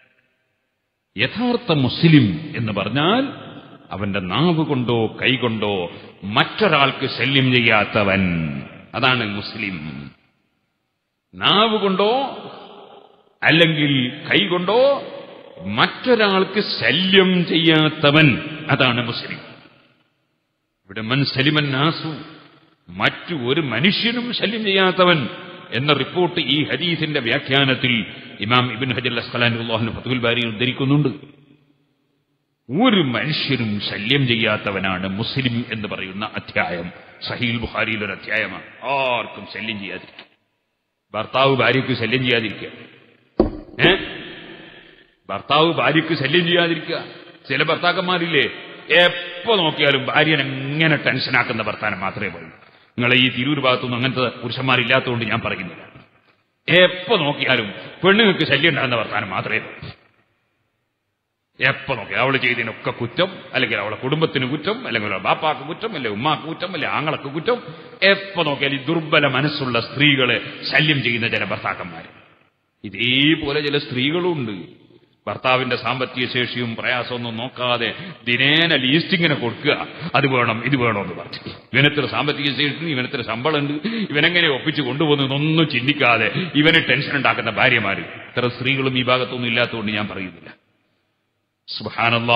യഥാർത്ഥ മുസ്ലിം എന്ന് പറഞ്ഞാൽ അവന്റെ നാവ് കൊണ്ടോ കൈകൊണ്ടോ മറ്റൊരാൾക്ക് ശല്യം ചെയ്യാത്തവൻ അതാണ് മുസ്ലിം നാവ് കൊണ്ടോ അല്ലെങ്കിൽ കൈകൊണ്ടോ മറ്റൊരാൾക്ക് ശല്യം ചെയ്യാത്തവൻ അതാണ് മുസ്ലിം ഇവിടെ മൻ സലിമൻ നാസു മറ്റു ഒരു മനുഷ്യനും ശല്യം ചെയ്യാത്തവൻ എന്ന റിപ്പോർട്ട് ഈ ഹദീസിന്റെ വ്യാഖ്യാനത്തിൽ ഇമാം ഇബിൻ ഹജൽ അസ്ഖലാൻ അള്ളാഹുന് ഫതുൽ ബാരി ഉദ്ധരിക്കുന്നുണ്ട് ഒരു മനുഷ്യനും ശല്യം ചെയ്യാത്തവനാണ് മുസ്ലിം എന്ന് പറയുന്ന അധ്യായം സഹീൽ ബുഖാരിയിൽ ഒരു അധ്യായമാണ് ആർക്കും ശല്യം ചെയ്യാതിരിക്കുക ഭർത്താവ് ഭാര്യയ്ക്ക് ശല്യം ചെയ്യാതിരിക്കുക ഏ ഭർത്താവ് ഭാര്യയ്ക്ക് ശല്യം ചെയ്യാതിരിക്കുക ചില ഭർത്താക്കന്മാരില്ലേ എപ്പോ നോക്കിയാലും ഭാര്യനെ എങ്ങനെ ടെൻഷനാക്കുന്ന ഭർത്താനം മാത്രമേ പറയൂ നിങ്ങളെ ഈ തിരൂർ ഭാഗത്തൊന്നും അങ്ങനത്തെ പുരുഷന്മാരില്ലാത്തതുകൊണ്ട് ഞാൻ പറയുന്നില്ല എപ്പോ നോക്കിയാലും പെണ്ണുങ്ങൾക്ക് ശല്യം ഉണ്ടാകുന്ന വർത്താനം മാത്രമേ പറയൂ എപ്പോ നോക്കി അവൾ ചെയ്തതിനൊക്കെ കുറ്റം അല്ലെങ്കിൽ അവളെ കുടുംബത്തിന് കുറ്റം അല്ലെങ്കിൽ അവളെ ബാപ്പാക്ക് കുറ്റം അല്ലെങ്കിൽ ഉമ്മാക്ക് കുറ്റം അല്ലെങ്കിൽ ആങ്ങളക്ക് കുറ്റം എപ്പോ നോക്കിയാൽ ഈ ദുർബല മനസ്സുള്ള സ്ത്രീകളെ ശല്യം ചെയ്യുന്ന ചില ഭർത്താക്കന്മാർ ഇതേപോലെ ചില സ്ത്രീകളുണ്ട് ഭർത്താവിന്റെ സാമ്പത്തിക ശേഷിയും പ്രയാസമൊന്നും നോക്കാതെ ദിനേന ലീസ്റ്റിങ്ങിനെ കൊടുക്കുക അത് വേണം ഇത് വേണമെന്ന് പറഞ്ഞു ഇവനെത്ര സാമ്പത്തിക ശേഷി ഇവനെത്ര ശമ്പളമുണ്ട് ഇവനെങ്ങനെ ഒപ്പിച്ച് കൊണ്ടുപോകുന്നതൊന്നും ചിന്തിക്കാതെ ഇവന് ടെൻഷൻ ഉണ്ടാക്കുന്ന ഭാര്യമാര് ഇത്ര സ്ത്രീകളും ഈ ഭാഗത്തൊന്നും ഇല്ലാത്തതുകൊണ്ട് ഞാൻ പറയുന്നില്ല സുബാനല്ല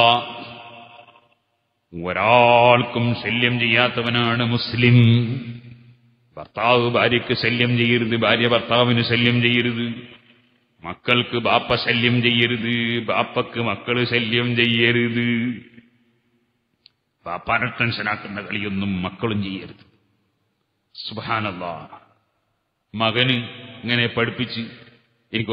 ഒരാൾക്കും ശല്യം ചെയ്യാത്തവനാണ് മുസ്ലിം ഭർത്താവ് ഭാര്യയ്ക്ക് ശല്യം ചെയ്യരുത് ഭാര്യ ഭർത്താവിന് ശല്യം ചെയ്യരുത് മക്കൾക്ക് ബാപ്പ ശല്യം ചെയ്യരുത് ബാപ്പക്ക് മക്കള് ശല്യം ചെയ്യരുത് ബാപ്പാനെ ടെൻഷനാക്കുന്ന കളിയൊന്നും മക്കളും ചെയ്യരുത് സുബാനല്ല മകന് ഇങ്ങനെ പഠിപ്പിച്ച് എനിക്ക്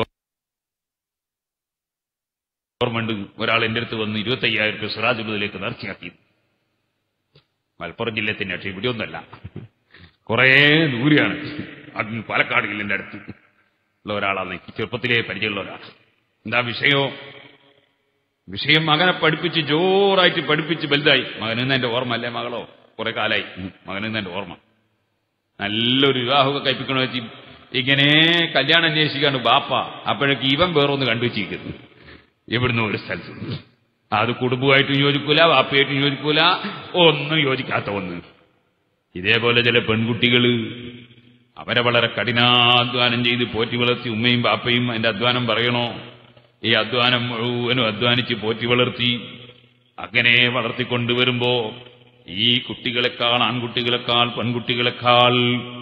ഓർമ്മയുണ്ട് ഒരാൾ എൻ്റെ അടുത്ത് വന്ന് ഇരുപത്തയ്യായിരം രൂപ സിറാജുള്ളതിലേക്ക് നേർച്ചയാക്കി മലപ്പുറം ജില്ലത്തിന്റെ പക്ഷേ ഇവിടെയൊന്നല്ല കുറേ ദൂരെയാണ് അങ്ങ് പാലക്കാട് ജില്ലന്റെ അടുത്ത് ഉള്ള ഒരാളാണ് എനിക്ക് ചെറുപ്പത്തിലേ പരിചയമുള്ള ഒരാൾ എന്താ വിഷയോ വിഷയം മകനെ പഠിപ്പിച്ച് ജോറായിട്ട് പഠിപ്പിച്ച് വലുതായി മകനെന്ന് എന്റെ ഓർമ്മ അല്ലേ മകളോ കുറെ കാലായി മകനെന്ന് എന്റെ ഓർമ്മ നല്ലൊരു വിവാഹമൊക്കെ കഴിപ്പിക്കണോ വെച്ച് ഇങ്ങനെ കല്യാണം അന്വേഷിക്കാണ് ബാപ്പ അപ്പോഴേക്ക് ഇവൻ വേറൊന്ന് കണ്ടുവച്ചിരിക്കുന്നു എവിടുന്ന് ഒരു സ്ഥലത്ത് അത് കുടുംബമായിട്ടും യോജിക്കൂല വാപ്പയായിട്ടും യോജിക്കൂല ഒന്നും യോജിക്കാത്ത ഒന്ന് ഇതേപോലെ ചില പെൺകുട്ടികള് അവരെ വളരെ കഠിനാധ്വാനം ചെയ്ത് പോറ്റി വളർത്തി ഉമ്മയും ബാപ്പയും അതിന്റെ അധ്വാനം പറയണോ ഈ അധ്വാനം മുഴുവനും അധ്വാനിച്ച് പോറ്റി വളർത്തി അങ്ങനെ വളർത്തിക്കൊണ്ടുവരുമ്പോ ഈ കുട്ടികളെക്കാൾ ആൺകുട്ടികളെക്കാൾ പെൺകുട്ടികളെക്കാൾ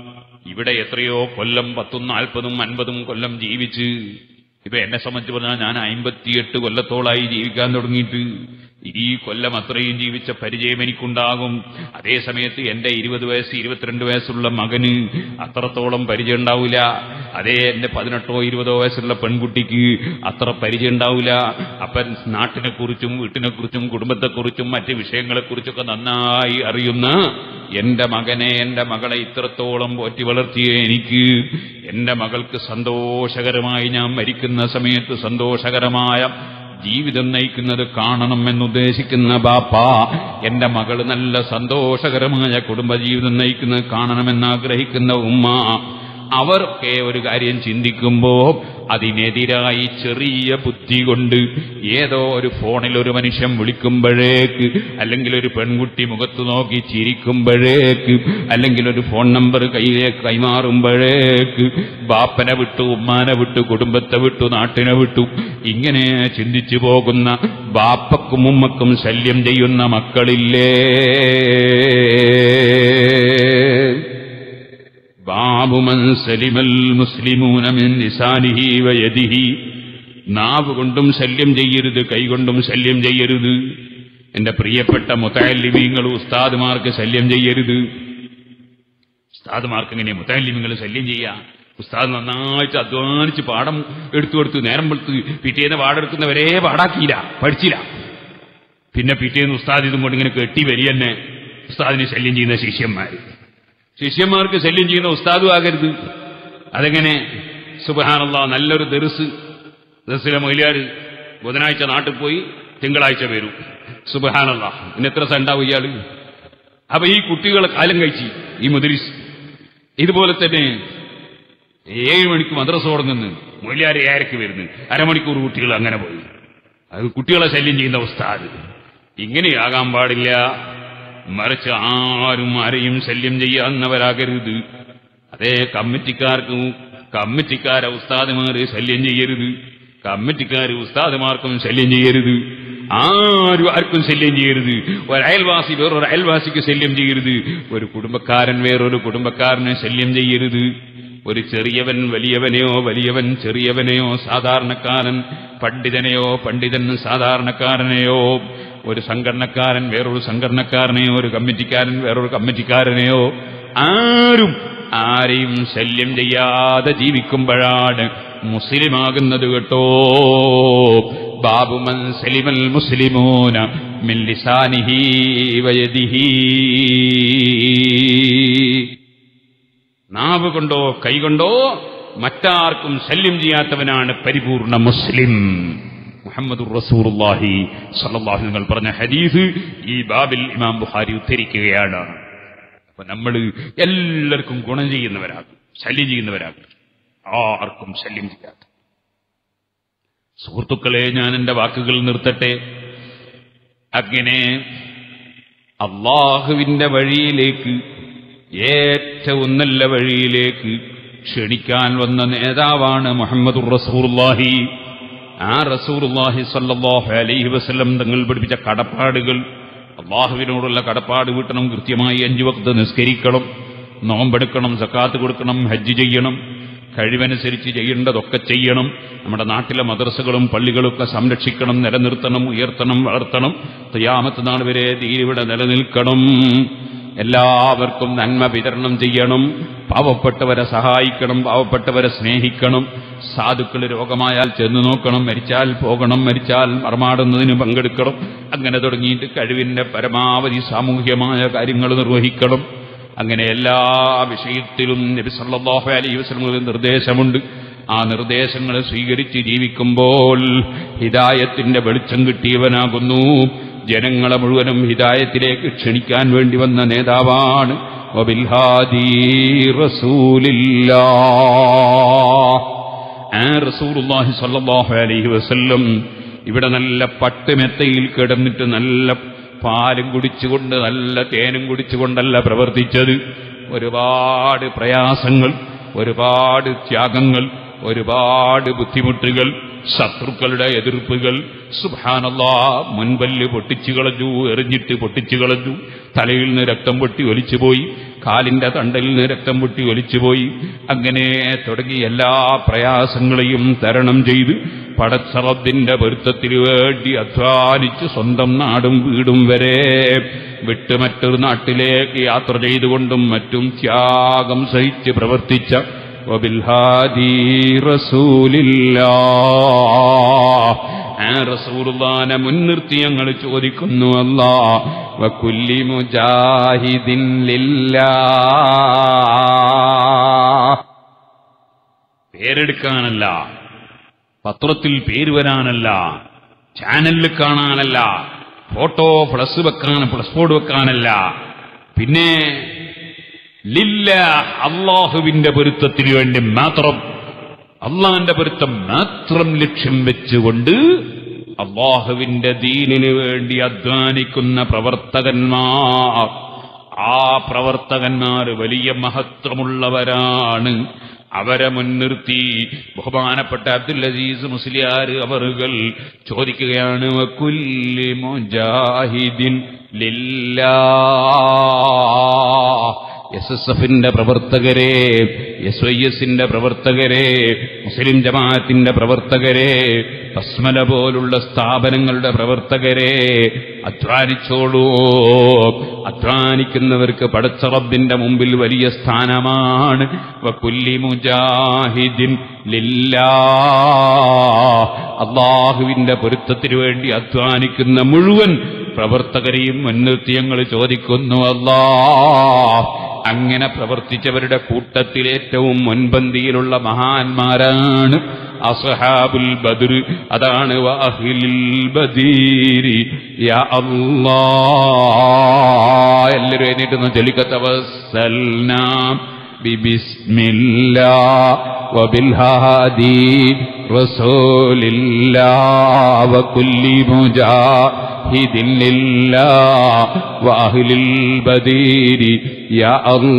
ഇവിടെ എത്രയോ കൊല്ലം പത്തും നാൽപ്പതും അൻപതും കൊല്ലം ജീവിച്ച് ഇപ്പൊ എന്നെ സംബന്ധിച്ച് പറഞ്ഞാൽ ഞാൻ അമ്പത്തിയെട്ട് കൊല്ലത്തോളായി ജീവിക്കാൻ തുടങ്ങിയിട്ട് ഈ കൊല്ലം അത്രയും ജീവിച്ച പരിചയം എനിക്കുണ്ടാകും അതേ സമയത്ത് എന്റെ ഇരുപത് വയസ്സ് ഇരുപത്തിരണ്ട് വയസ്സുള്ള മകന് അത്രത്തോളം പരിചയം ഉണ്ടാവില്ല അതേ എന്റെ പതിനെട്ടോ ഇരുപതോ വയസ്സുള്ള പെൺകുട്ടിക്ക് അത്ര പരിചയം ഉണ്ടാവില്ല അപ്പൻ നാട്ടിനെ കുറിച്ചും വീട്ടിനെ കുറിച്ചും കുടുംബത്തെക്കുറിച്ചും മറ്റ് വിഷയങ്ങളെക്കുറിച്ചൊക്കെ നന്നായി അറിയുന്ന എന്റെ മകനെ എന്റെ മകളെ ഇത്രത്തോളം പോറ്റി വളർത്തിയ എനിക്ക് എന്റെ മകൾക്ക് സന്തോഷകരമായി ഞാൻ മരിക്കുന്ന സമയത്ത് സന്തോഷകരമായ ജീവിതം നയിക്കുന്നത് കാണണം എന്നുദ്ദേശിക്കുന്ന ബാപ്പ എന്റെ മകൾ നല്ല സന്തോഷകരമായ കുടുംബജീവിതം നയിക്കുന്നത് കാണണമെന്ന് ആഗ്രഹിക്കുന്ന ഉമ്മ അവരൊക്കെ ഒരു കാര്യം ചിന്തിക്കുമ്പോ അതിനെതിരായി ചെറിയ ബുദ്ധി കൊണ്ട് ഏതോ ഒരു ഫോണിൽ ഒരു മനുഷ്യൻ വിളിക്കുമ്പോഴേക്ക് അല്ലെങ്കിൽ ഒരു പെൺകുട്ടി മുഖത്ത് നോക്കി ചിരിക്കുമ്പോഴേക്ക് അല്ലെങ്കിൽ ഒരു ഫോൺ നമ്പർ കയ്യിലേക്ക് കൈമാറുമ്പോഴേക്ക് ബാപ്പനെ വിട്ടു ഉമ്മാനെ വിട്ടു കുടുംബത്തെ വിട്ടു നാട്ടിനെ വിട്ടു ഇങ്ങനെ ചിന്തിച്ചു പോകുന്ന ബാപ്പക്കും ഉമ്മക്കും ശല്യം ചെയ്യുന്ന മക്കളില്ലേ ബാബുമൻ സലിമൽ മുസ്ലിമൂന മിൻ ലിസാനിഹി വയദിഹി നാവ് കൊണ്ടും ശല്യം ചെയ്യരുത് കൈകൊണ്ടും ശല്യം ചെയ്യരുത് എന്റെ പ്രിയപ്പെട്ട മുത്തല്ലിമീങ്ങൾ ഉസ്താദുമാർക്ക് ശല്യം ചെയ്യരുത് ഉസ്താദുമാർക്ക് എങ്ങനെ മുത്തല്ലിമീങ്ങൾ ശല്യം ചെയ്യാം ഉസ്താദ് നന്നായിട്ട് അധ്വാനിച്ച് പാഠം എടുത്തു കൊടുത്ത് നേരം വെളുത്ത് പിറ്റേന്ന് പാടെടുക്കുന്നവരെ പാടാക്കിയില്ല പഠിച്ചില്ല പിന്നെ പിറ്റേന്ന് ഉസ്താദ് ഇതും കൊണ്ട് ഇങ്ങനെ കെട്ടി വരിയെന്നെ ഉസ്താദിനെ ശല്യം ചെയ്യുന്ന ശിഷ്യന്മാര് ശിഷ്യന്മാർക്ക് ശല്യം ചെയ്യുന്ന ഉസ്താദും ആകരുത് അതെങ്ങനെ സുബഹാനല്ല നല്ലൊരു ദർസ് ദർസിലെ മൊയിലാര് ബുധനാഴ്ച നാട്ടിൽ പോയി തിങ്കളാഴ്ച വരും സുബഹാനല്ല പിന്നെ എത്ര സണ്ടാവും ഇയാള് അപ്പൊ ഈ കുട്ടികളെ കാലം കഴിച്ച് ഈ മുദ്രിസ് ഇതുപോലെ തന്നെ ഏഴ് മണിക്ക് മദ്രസ തുടങ്ങുന്നു മൊയിലാര് ഏഴരക്ക് വരുന്നു അരമണിക്കൂർ കുട്ടികൾ അങ്ങനെ പോയി അത് കുട്ടികളെ ശല്യം ചെയ്യുന്ന ഉസ്താദ് ഇങ്ങനെയാകാൻ പാടില്ല മറിച്ച് ആരും ആരെയും ശല്യം ചെയ്യാവുന്നവരാകരുത് അതേ കമ്മിറ്റിക്കാർക്കും കമ്മിറ്റിക്കാരെ ഉസ്താദുമാര് ശല്യം ചെയ്യരുത് കമ്മിറ്റിക്കാർ ഉസ്താദുമാർക്കും ശല്യം ചെയ്യരുത് ആരും ആർക്കും ശല്യം ചെയ്യരുത് ഒരു അയൽവാസി വേറൊരു അയൽവാസിക്ക് ശല്യം ചെയ്യരുത് ഒരു കുടുംബക്കാരൻ വേറൊരു കുടുംബക്കാരനെ ശല്യം ചെയ്യരുത് ഒരു ചെറിയവൻ വലിയവനെയോ വലിയവൻ ചെറിയവനെയോ സാധാരണക്കാരൻ പണ്ഡിതനെയോ പണ്ഡിതൻ സാധാരണക്കാരനെയോ ഒരു സംഘടനക്കാരൻ വേറൊരു സംഘടനക്കാരനെയോ ഒരു കമ്മിറ്റിക്കാരൻ വേറൊരു കമ്മിറ്റിക്കാരനെയോ ആരും ആരെയും ശല്യം ചെയ്യാതെ ജീവിക്കുമ്പോഴാണ് മുസ്ലിമാകുന്നത് കേട്ടോ ബാബുമൻ സലിമൽ മുസ്ലിമൂന മിൻ ലിസാനിഹി വയദിഹി നാവ് കൊണ്ടോ കൈകൊണ്ടോ മറ്റാർക്കും ശല്യം ചെയ്യാത്തവനാണ് പരിപൂർണ മുസ്ലിം മുഹമ്മദ് റസൂറുല്ലാഹി സല്ലല്ലാഹു നിങ്ങൾ പറഞ്ഞ ഹദീസ് ഈ ബാബിൽ ഇമാം ബുഖാരി ഉദ്ധരിക്കുകയാണ് അപ്പൊ നമ്മൾ എല്ലാവർക്കും ഗുണം ചെയ്യുന്നവരാകും ശല്യം ചെയ്യുന്നവരാകും ആർക്കും ശല്യം ചെയ്യാത്ത സുഹൃത്തുക്കളെ ഞാൻ എന്റെ വാക്കുകൾ നിർത്തട്ടെ അങ്ങനെ അള്ളാഹുവിന്റെ വഴിയിലേക്ക് ഏറ്റവും നല്ല വഴിയിലേക്ക് ക്ഷണിക്കാൻ വന്ന നേതാവാണ് മുഹമ്മദ് റസൂർലാഹി ആ റസൂർലാഹി സല്ലാഹു അലൈഹി വസ്ലം തങ്ങൾ പഠിപ്പിച്ച കടപ്പാടുകൾ അള്ളാഹുവിനോടുള്ള കടപ്പാട് വീട്ടണം കൃത്യമായി അഞ്ചു വക്ത് നിസ്കരിക്കണം നോമ്പെടുക്കണം സക്കാത്ത് കൊടുക്കണം ഹജ്ജ് ചെയ്യണം കഴിവനുസരിച്ച് ചെയ്യേണ്ടതൊക്കെ ചെയ്യണം നമ്മുടെ നാട്ടിലെ മദ്രസകളും പള്ളികളൊക്കെ സംരക്ഷിക്കണം നിലനിർത്തണം ഉയർത്തണം വളർത്തണം തയ്യാമത്ത് നാൾ വരെ തീരിവിടെ നിലനിൽക്കണം എല്ലാവർക്കും നന്മ വിതരണം ചെയ്യണം പാവപ്പെട്ടവരെ സഹായിക്കണം പാവപ്പെട്ടവരെ സ്നേഹിക്കണം സാധുക്കൾ രോഗമായാൽ ചെന്ന് നോക്കണം മരിച്ചാൽ പോകണം മരിച്ചാൽ മറമാടുന്നതിന് പങ്കെടുക്കണം അങ്ങനെ തുടങ്ങിയിട്ട് കഴിവിന്റെ പരമാവധി സാമൂഹ്യമായ കാര്യങ്ങൾ നിർവഹിക്കണം അങ്ങനെ എല്ലാ വിഷയത്തിലും നബി സല്ലല്ലാഹു അലൈഹി വസല്ലം നിർദ്ദേശമുണ്ട് ആ നിർദ്ദേശങ്ങൾ സ്വീകരിച്ച് ജീവിക്കുമ്പോൾ ഹിദായത്തിന്റെ വെളിച്ചം കിട്ടിയവനാകുന്നു ജനങ്ങളെ മുഴുവനും ഹിദായത്തിലേക്ക് ക്ഷണിക്കാൻ വേണ്ടി വന്ന നേതാവാണ് വബിൽഹാദി റസൂലില്ലാ ആ റസൂലുള്ളാഹി സ്വല്ലല്ലാഹു അലൈഹി വസല്ലം ഇവിടെ നല്ല പട്ടുമെത്തയിൽ കിടന്നിട്ട് നല്ല പാലും കുടിച്ചുകൊണ്ട് നല്ല തേനും കുടിച്ചുകൊണ്ടല്ല പ്രവർത്തിച്ചത് ഒരുപാട് പ്രയാസങ്ങൾ ഒരുപാട് ത്യാഗങ്ങൾ ഒരുപാട് ബുദ്ധിമുട്ടുകൾ ശത്രുക്കളുടെ എതിർപ്പുകൾ സുഭാനല്ലാ മുൻപല്ല് പൊട്ടിച്ചു കളഞ്ഞു എറിഞ്ഞിട്ട് പൊട്ടിച്ചു കളഞ്ഞു തലയിൽ നിന്ന് രക്തം പൊട്ടി ഒലിച്ചുപോയി കാലിന്റെ തണ്ടലിൽ നിന്ന് രക്തം പൊട്ടി ഒലിച്ചുപോയി അങ്ങനെ തുടങ്ങി എല്ലാ പ്രയാസങ്ങളെയും തരണം ചെയ്ത് പടച്ചറബിന്റെ പൊരുത്തത്തിന് വേണ്ടി അധ്വാനിച്ച് സ്വന്തം നാടും വീടും വരെ വിട്ട് മറ്റൊരു നാട്ടിലേക്ക് യാത്ര ചെയ്തുകൊണ്ടും മറ്റും ത്യാഗം സഹിച്ച് പ്രവർത്തിച്ച وبالهادي رسول الله ആ റസൂലുള്ളാനെ മുൻനിർത്തി ഞങ്ങൾ ചോദിക്കുന്നു അല്ലാ വകുല്ലി മുജാഹിദിൻ ലില്ലാ പേരെടുക്കാനല്ല പത്രത്തിൽ പേര് വരാനല്ല ചാനലിൽ കാണാനല്ല ഫോട്ടോ പ്ലസ് വെക്കാൻ പ്ലസ് ബോർഡ് വെക്കാനല്ല പിന്നെ ലില്ല അള്ളാഹുവിന്റെ പൊരുത്തത്തിന് വേണ്ടി മാത്രം അള്ളാന്റെ പൊരുത്തം മാത്രം ലക്ഷ്യം വെച്ചുകൊണ്ട് അള്ളാഹുവിന്റെ ദീനിന് വേണ്ടി അധ്വാനിക്കുന്ന പ്രവർത്തകന്മാർ ആ പ്രവർത്തകന്മാർ വലിയ മഹത്വമുള്ളവരാണ് അവരെ മുൻനിർത്തി ബഹുമാനപ്പെട്ട അബ്ദുൽ അസീസ് മുസ്ലിയാർ അവറുകൾ ചോദിക്കുകയാണ് വകുല്ലി മുജാഹിദിൻ ലില്ലാ എസ് എസ് എഫിന്റെ പ്രവർത്തകരെ എസ് വൈ എസിന്റെ പ്രവർത്തകരെ മുസ്ലിം ജമാഅത്തിന്റെ പ്രവർത്തകരെ തസ്മല പോലുള്ള സ്ഥാപനങ്ങളുടെ പ്രവർത്തകരെ അധ്വാനിച്ചോളൂ അധ്വാനിക്കുന്നവർക്ക് പടച്ചറബിന്റെ മുമ്പിൽ വലിയ സ്ഥാനമാണ് വകുല്ലി മുജാഹിദിൻ ലില്ലാ അള്ളാഹുവിന്റെ പൊരുത്തത്തിനു വേണ്ടി അധ്വാനിക്കുന്ന മുഴുവൻ പ്രവർത്തകരെയും മുൻനിർത്തി ഞങ്ങൾ ചോദിക്കുന്നു അല്ലാ അങ്ങനെ പ്രവർത്തിച്ചവരുടെ കൂട്ടത്തിൽ ഏറ്റവും മുൻപന്തിയിലുള്ള മഹാന്മാരാണ് അസഹാബുൽ ബദർ അതാണ് വാഹിൽ ബദീരി യാ അല്ലാ എല്ലാവരും എഴുന്നേറ്റ് ചൊല്ലിക്കത്തവസൽനാം ببسم الله وبالهادي رسول الله وكل مجاهد لله وأهل البدير يا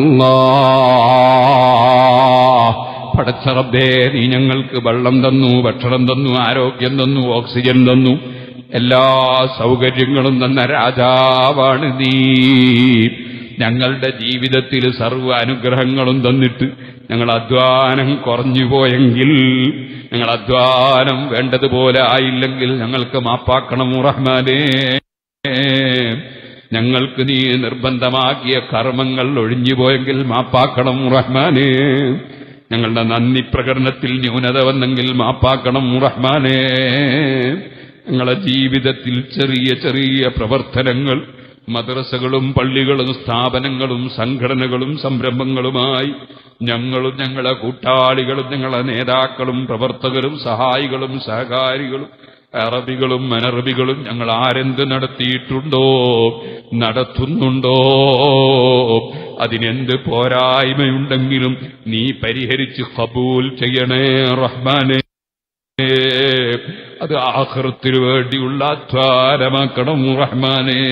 الله പടച്ചറബേ നീ ഞങ്ങൾക്ക് വെള്ളം തന്നു ഭക്ഷണം തന്നു ആരോഗ്യം തന്നു ഓക്സിജൻ തന്നു എല്ലാ സൗകര്യങ്ങളും തന്ന രാജാവാണ് നീ ഞങ്ങളുടെ ജീവിതത്തിൽ സർവ്വ അനുഗ്രഹങ്ങളും തന്നിട്ട് ഞങ്ങൾ അധ്വാനം കുറഞ്ഞു പോയെങ്കിൽ ഞങ്ങൾ അധ്വാനം വേണ്ടതുപോലെ ആയില്ലെങ്കിൽ ഞങ്ങൾക്ക് മാപ്പാക്കണം റഹ്മാനേ ഞങ്ങൾക്ക് നീ നിർബന്ധമാക്കിയ കർമ്മങ്ങൾ ഒഴിഞ്ഞു പോയെങ്കിൽ മാപ്പാക്കണം റഹ്മാനേ ഞങ്ങളുടെ നന്ദി പ്രകടനത്തിൽ ന്യൂനത വന്നെങ്കിൽ മാപ്പാക്കണം റഹ്മാനേ ഞങ്ങളുടെ ജീവിതത്തിൽ ചെറിയ ചെറിയ പ്രവർത്തനങ്ങൾ മദ്രസകളും പള്ളികളും സ്ഥാപനങ്ങളും സംഘടനകളും സംരംഭങ്ങളുമായി ഞങ്ങളും ഞങ്ങളെ കൂട്ടാളികളും ഞങ്ങളെ നേതാക്കളും പ്രവർത്തകരും സഹായികളും സഹകാരികളും അറബികളും അനറബികളും ഞങ്ങൾ ആരെന്ത് നടത്തിയിട്ടുണ്ടോ നടത്തുന്നുണ്ടോ അതിനെന്ത് പോരായ്മയുണ്ടെങ്കിലും നീ പരിഹരിച്ച് കബൂൽ ചെയ്യണേ റഹ്മാനെ അത് ആഹൃത്തിനു വേണ്ടിയുള്ള അധ്വാനമാക്കണം റഹ്മാനെ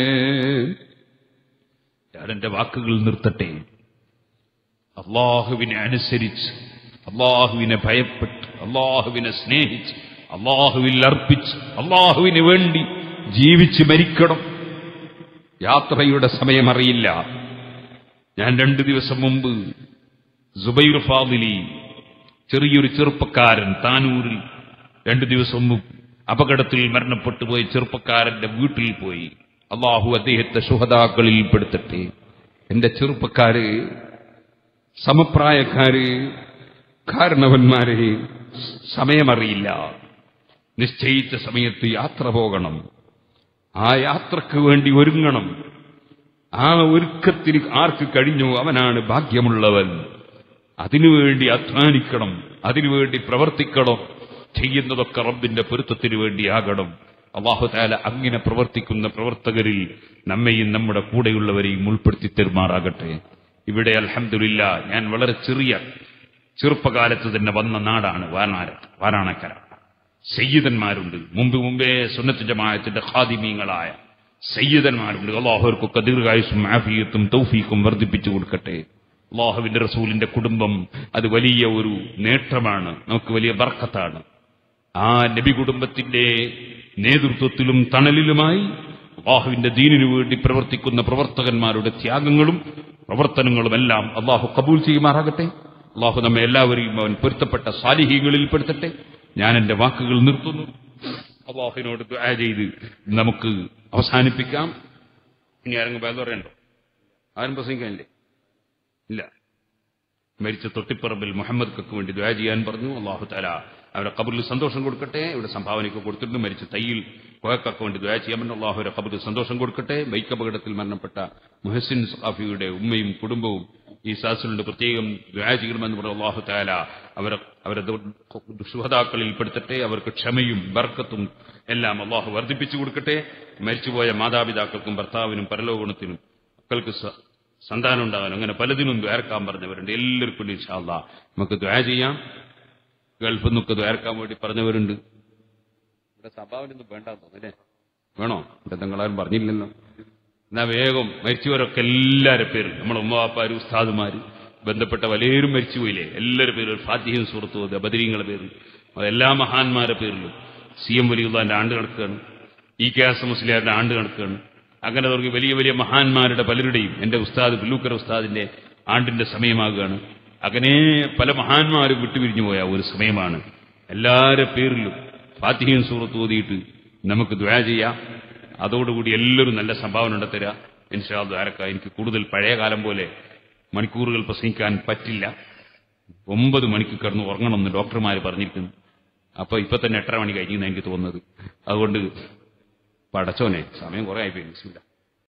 ഞാൻ എന്റെ വാക്കുകൾ നിർത്തട്ടെ അള്ളാഹുവിനെ അനുസരിച്ച് അള്ളാഹുവിനെ ഭയപ്പെട്ട് അള്ളാഹുവിനെ സ്നേഹിച്ച് അള്ളാഹുവിൽ അർപ്പിച്ച് അള്ളാഹുവിന് വേണ്ടി ജീവിച്ച് മരിക്കണം യാത്രയുടെ സമയമറിയില്ല ഞാൻ രണ്ടു ദിവസം മുമ്പ് സുബൈർ ഫാദിലി ചെറിയൊരു ചെറുപ്പക്കാരൻ താനൂരിൽ രണ്ടു ദിവസം മുമ്പ് അപകടത്തിൽ മരണപ്പെട്ടു പോയ ചെറുപ്പക്കാരന്റെ വീട്ടിൽ പോയി അള്ളാഹു അദ്ദേഹത്തെ ശുഹതാക്കളിൽ പെടുത്തട്ടെ എന്റെ ചെറുപ്പക്കാര് സമപ്രായക്കാര് കാരണവന്മാരെ സമയമറിയില്ല നിശ്ചയിച്ച സമയത്ത് യാത്ര പോകണം ആ യാത്രക്ക് വേണ്ടി ഒരുങ്ങണം ആ ഒരുക്കത്തിന് ആർക്ക് കഴിഞ്ഞു അവനാണ് ഭാഗ്യമുള്ളവൻ അതിനുവേണ്ടി അധ്വാനിക്കണം അതിനുവേണ്ടി പ്രവർത്തിക്കണം ചെയ്യുന്നതൊക്കെ റബ്ബിന്റെ പൊരുത്തത്തിന് വേണ്ടിയാകണം അള്ളാഹു താല അങ്ങനെ പ്രവർത്തിക്കുന്ന പ്രവർത്തകരിൽ നമ്മയും നമ്മുടെ കൂടെയുള്ളവരെയും ഉൾപ്പെടുത്തി തെരുമാറാകട്ടെ ഇവിടെ അൽഹംദുലില്ല ഞാൻ വളരെ ചെറിയ ചെറുപ്പകാലത്ത് തന്നെ വന്ന നാടാണ് വാരണാര വാരാണക്കര സയ്യിദന്മാരുണ്ട് മുമ്പ് മുമ്പേ സുന്നത്ത് ജമാഅത്തിന്റെ ഖാദിമീങ്ങളായ സയ്യിദന്മാരുണ്ട് അള്ളാഹുവർക്കൊക്കെ ദീർഘായുസും ആഫിയത്തും തൗഫീഖും വർദ്ധിപ്പിച്ചു കൊടുക്കട്ടെ അള്ളാഹുവിന്റെ റസൂലിന്റെ കുടുംബം അത് വലിയ ഒരു നേട്ടമാണ് നമുക്ക് വലിയ ബർക്കത്താണ് ആ നബി കുടുംബത്തിന്റെ നേതൃത്വത്തിലും തണലിലുമായി അള്ളാഹുവിന്റെ ദീനിനു വേണ്ടി പ്രവർത്തിക്കുന്ന പ്രവർത്തകന്മാരുടെ ത്യാഗങ്ങളും പ്രവർത്തനങ്ങളുമെല്ലാം അള്ളാഹു കബൂൽ ചെയ്യുമാറാകട്ടെ അള്ളാഹു നമ്മെ എല്ലാവരെയും അവൻ പൊരുത്തപ്പെട്ട സാലിഹീകളിൽ പെടുത്തട്ടെ ഞാൻ എന്റെ വാക്കുകൾ നിർത്തുന്നു അള്ളാഹുവിനോട് ദുആ ചെയ്ത് നമുക്ക് അവസാനിപ്പിക്കാം ഇനി ആരെങ്കിലും വേദ പറയണ്ടോ ആരും പ്രസംഗിക്കാനില്ലേ ഇല്ല മരിച്ച തൊട്ടിപ്പറമ്പിൽ മുഹമ്മദ് കക്ക് വേണ്ടി ദ്വാ ചെയ്യാൻ പറഞ്ഞു അള്ളാഹു താല അവരുടെ കബറിൽ സന്തോഷം കൊടുക്കട്ടെ ഇവിടെ സംഭാവനയ്ക്ക് കൊടുത്തിട്ടുണ്ട് മരിച്ച തയ്യിൽ കോയക്കൊക്കെ വേണ്ടി ദ്വാ ചെയ്യാൻ പറഞ്ഞു അള്ളാഹു അവരുടെ കബറിൽ സന്തോഷം കൊടുക്കട്ടെ ബൈക്ക് അപകടത്തിൽ മരണപ്പെട്ട മുഹസിൻ സഖാഫിയുടെ ഉമ്മയും കുടുംബവും ഈ സാസിലുണ്ട് പ്രത്യേകം ദ്വാ ചെയ്യണമെന്ന് പറഞ്ഞു അള്ളാഹു താല അവരെ അവരെ സുഹതാക്കളിൽ പെടുത്തട്ടെ അവർക്ക് ക്ഷമയും ബർക്കത്തും എല്ലാം അള്ളാഹു വർദ്ധിപ്പിച്ചു കൊടുക്കട്ടെ മരിച്ചുപോയ മാതാപിതാക്കൾക്കും ഭർത്താവിനും പരലോകണത്തിനും മക്കൾക്ക് സ- സന്താനം ഉണ്ടാകാനും അങ്ങനെ പലതിനും ദ്വാരക്കാൻ പറഞ്ഞവരുണ്ട് എല്ലാവർക്കും വേണ്ടി ഇൻഷാല്ല നമുക്ക് ദ്വാ ചെയ്യാം ഗൾഫിൽ നിന്നൊക്കെ ദ്വാരക്കാൻ വേണ്ടി പറഞ്ഞവരുണ്ട് ഇവിടെ സഭാവിനൊന്നും വേണ്ട തോന്നല്ലേ വേണോ ഇവിടെ നിങ്ങളാരും പറഞ്ഞില്ലല്ലോ എന്നാ വേഗം മരിച്ചവരൊക്കെ എല്ലാവരുടെ പേരും നമ്മളെ ഉമ്മവാപ്പാര് ഉസ്താദുമാര് ബന്ധപ്പെട്ട വലേരും മരിച്ചുപോയില്ലേ എല്ലാവരുടെ പേരും ഫാത്തിഹയും സുഹൃത്തു ബദരീങ്ങളുടെ പേരിൽ എല്ലാ മഹാന്മാരുടെ പേരിലും സി എം വലിയുള്ളാന്റെ ആണ്ട് കണക്കാണ് ഇ കെ എസ് മുസ്ലിയാരുടെ ആണ്ട് കണക്കാണ് അങ്ങനെ തുടങ്ങി വലിയ വലിയ മഹാന്മാരുടെ പലരുടെയും എന്റെ ഉസ്താദ് പുല്ലൂക്കർ ഉസ്താദിന്റെ ആണ്ടിന്റെ സമയമാകുകയാണ് അങ്ങനെ പല മഹാന്മാരും വിട്ടുപിരിഞ്ഞു പോയ ഒരു സമയമാണ് എല്ലാവരുടെ പേരിലും ഫാത്തിഹയും സൂറത്ത് ഓതിയിട്ട് നമുക്ക് ദ്വാ ചെയ്യാം അതോടുകൂടി എല്ലാവരും നല്ല സംഭാവന ഉണ്ടെത്തരാ ഇൻഷാ ദ്വാരക്ക എനിക്ക് കൂടുതൽ പഴയ കാലം പോലെ മണിക്കൂറുകൾ പ്രസംഗിക്കാൻ പറ്റില്ല ഒമ്പത് മണിക്ക് കിടന്ന് ഉറങ്ങണമെന്ന് ഡോക്ടർമാർ പറഞ്ഞിരിക്കുന്നു അപ്പൊ ഇപ്പൊ തന്നെ എട്ടര മണി കഴിഞ്ഞെന്ന് എനിക്ക് തോന്നുന്നത് അതുകൊണ്ട് പടച്ചോനെ സമയം കുറെ ആയിപ്പോയി ബിസ്മില്ലാ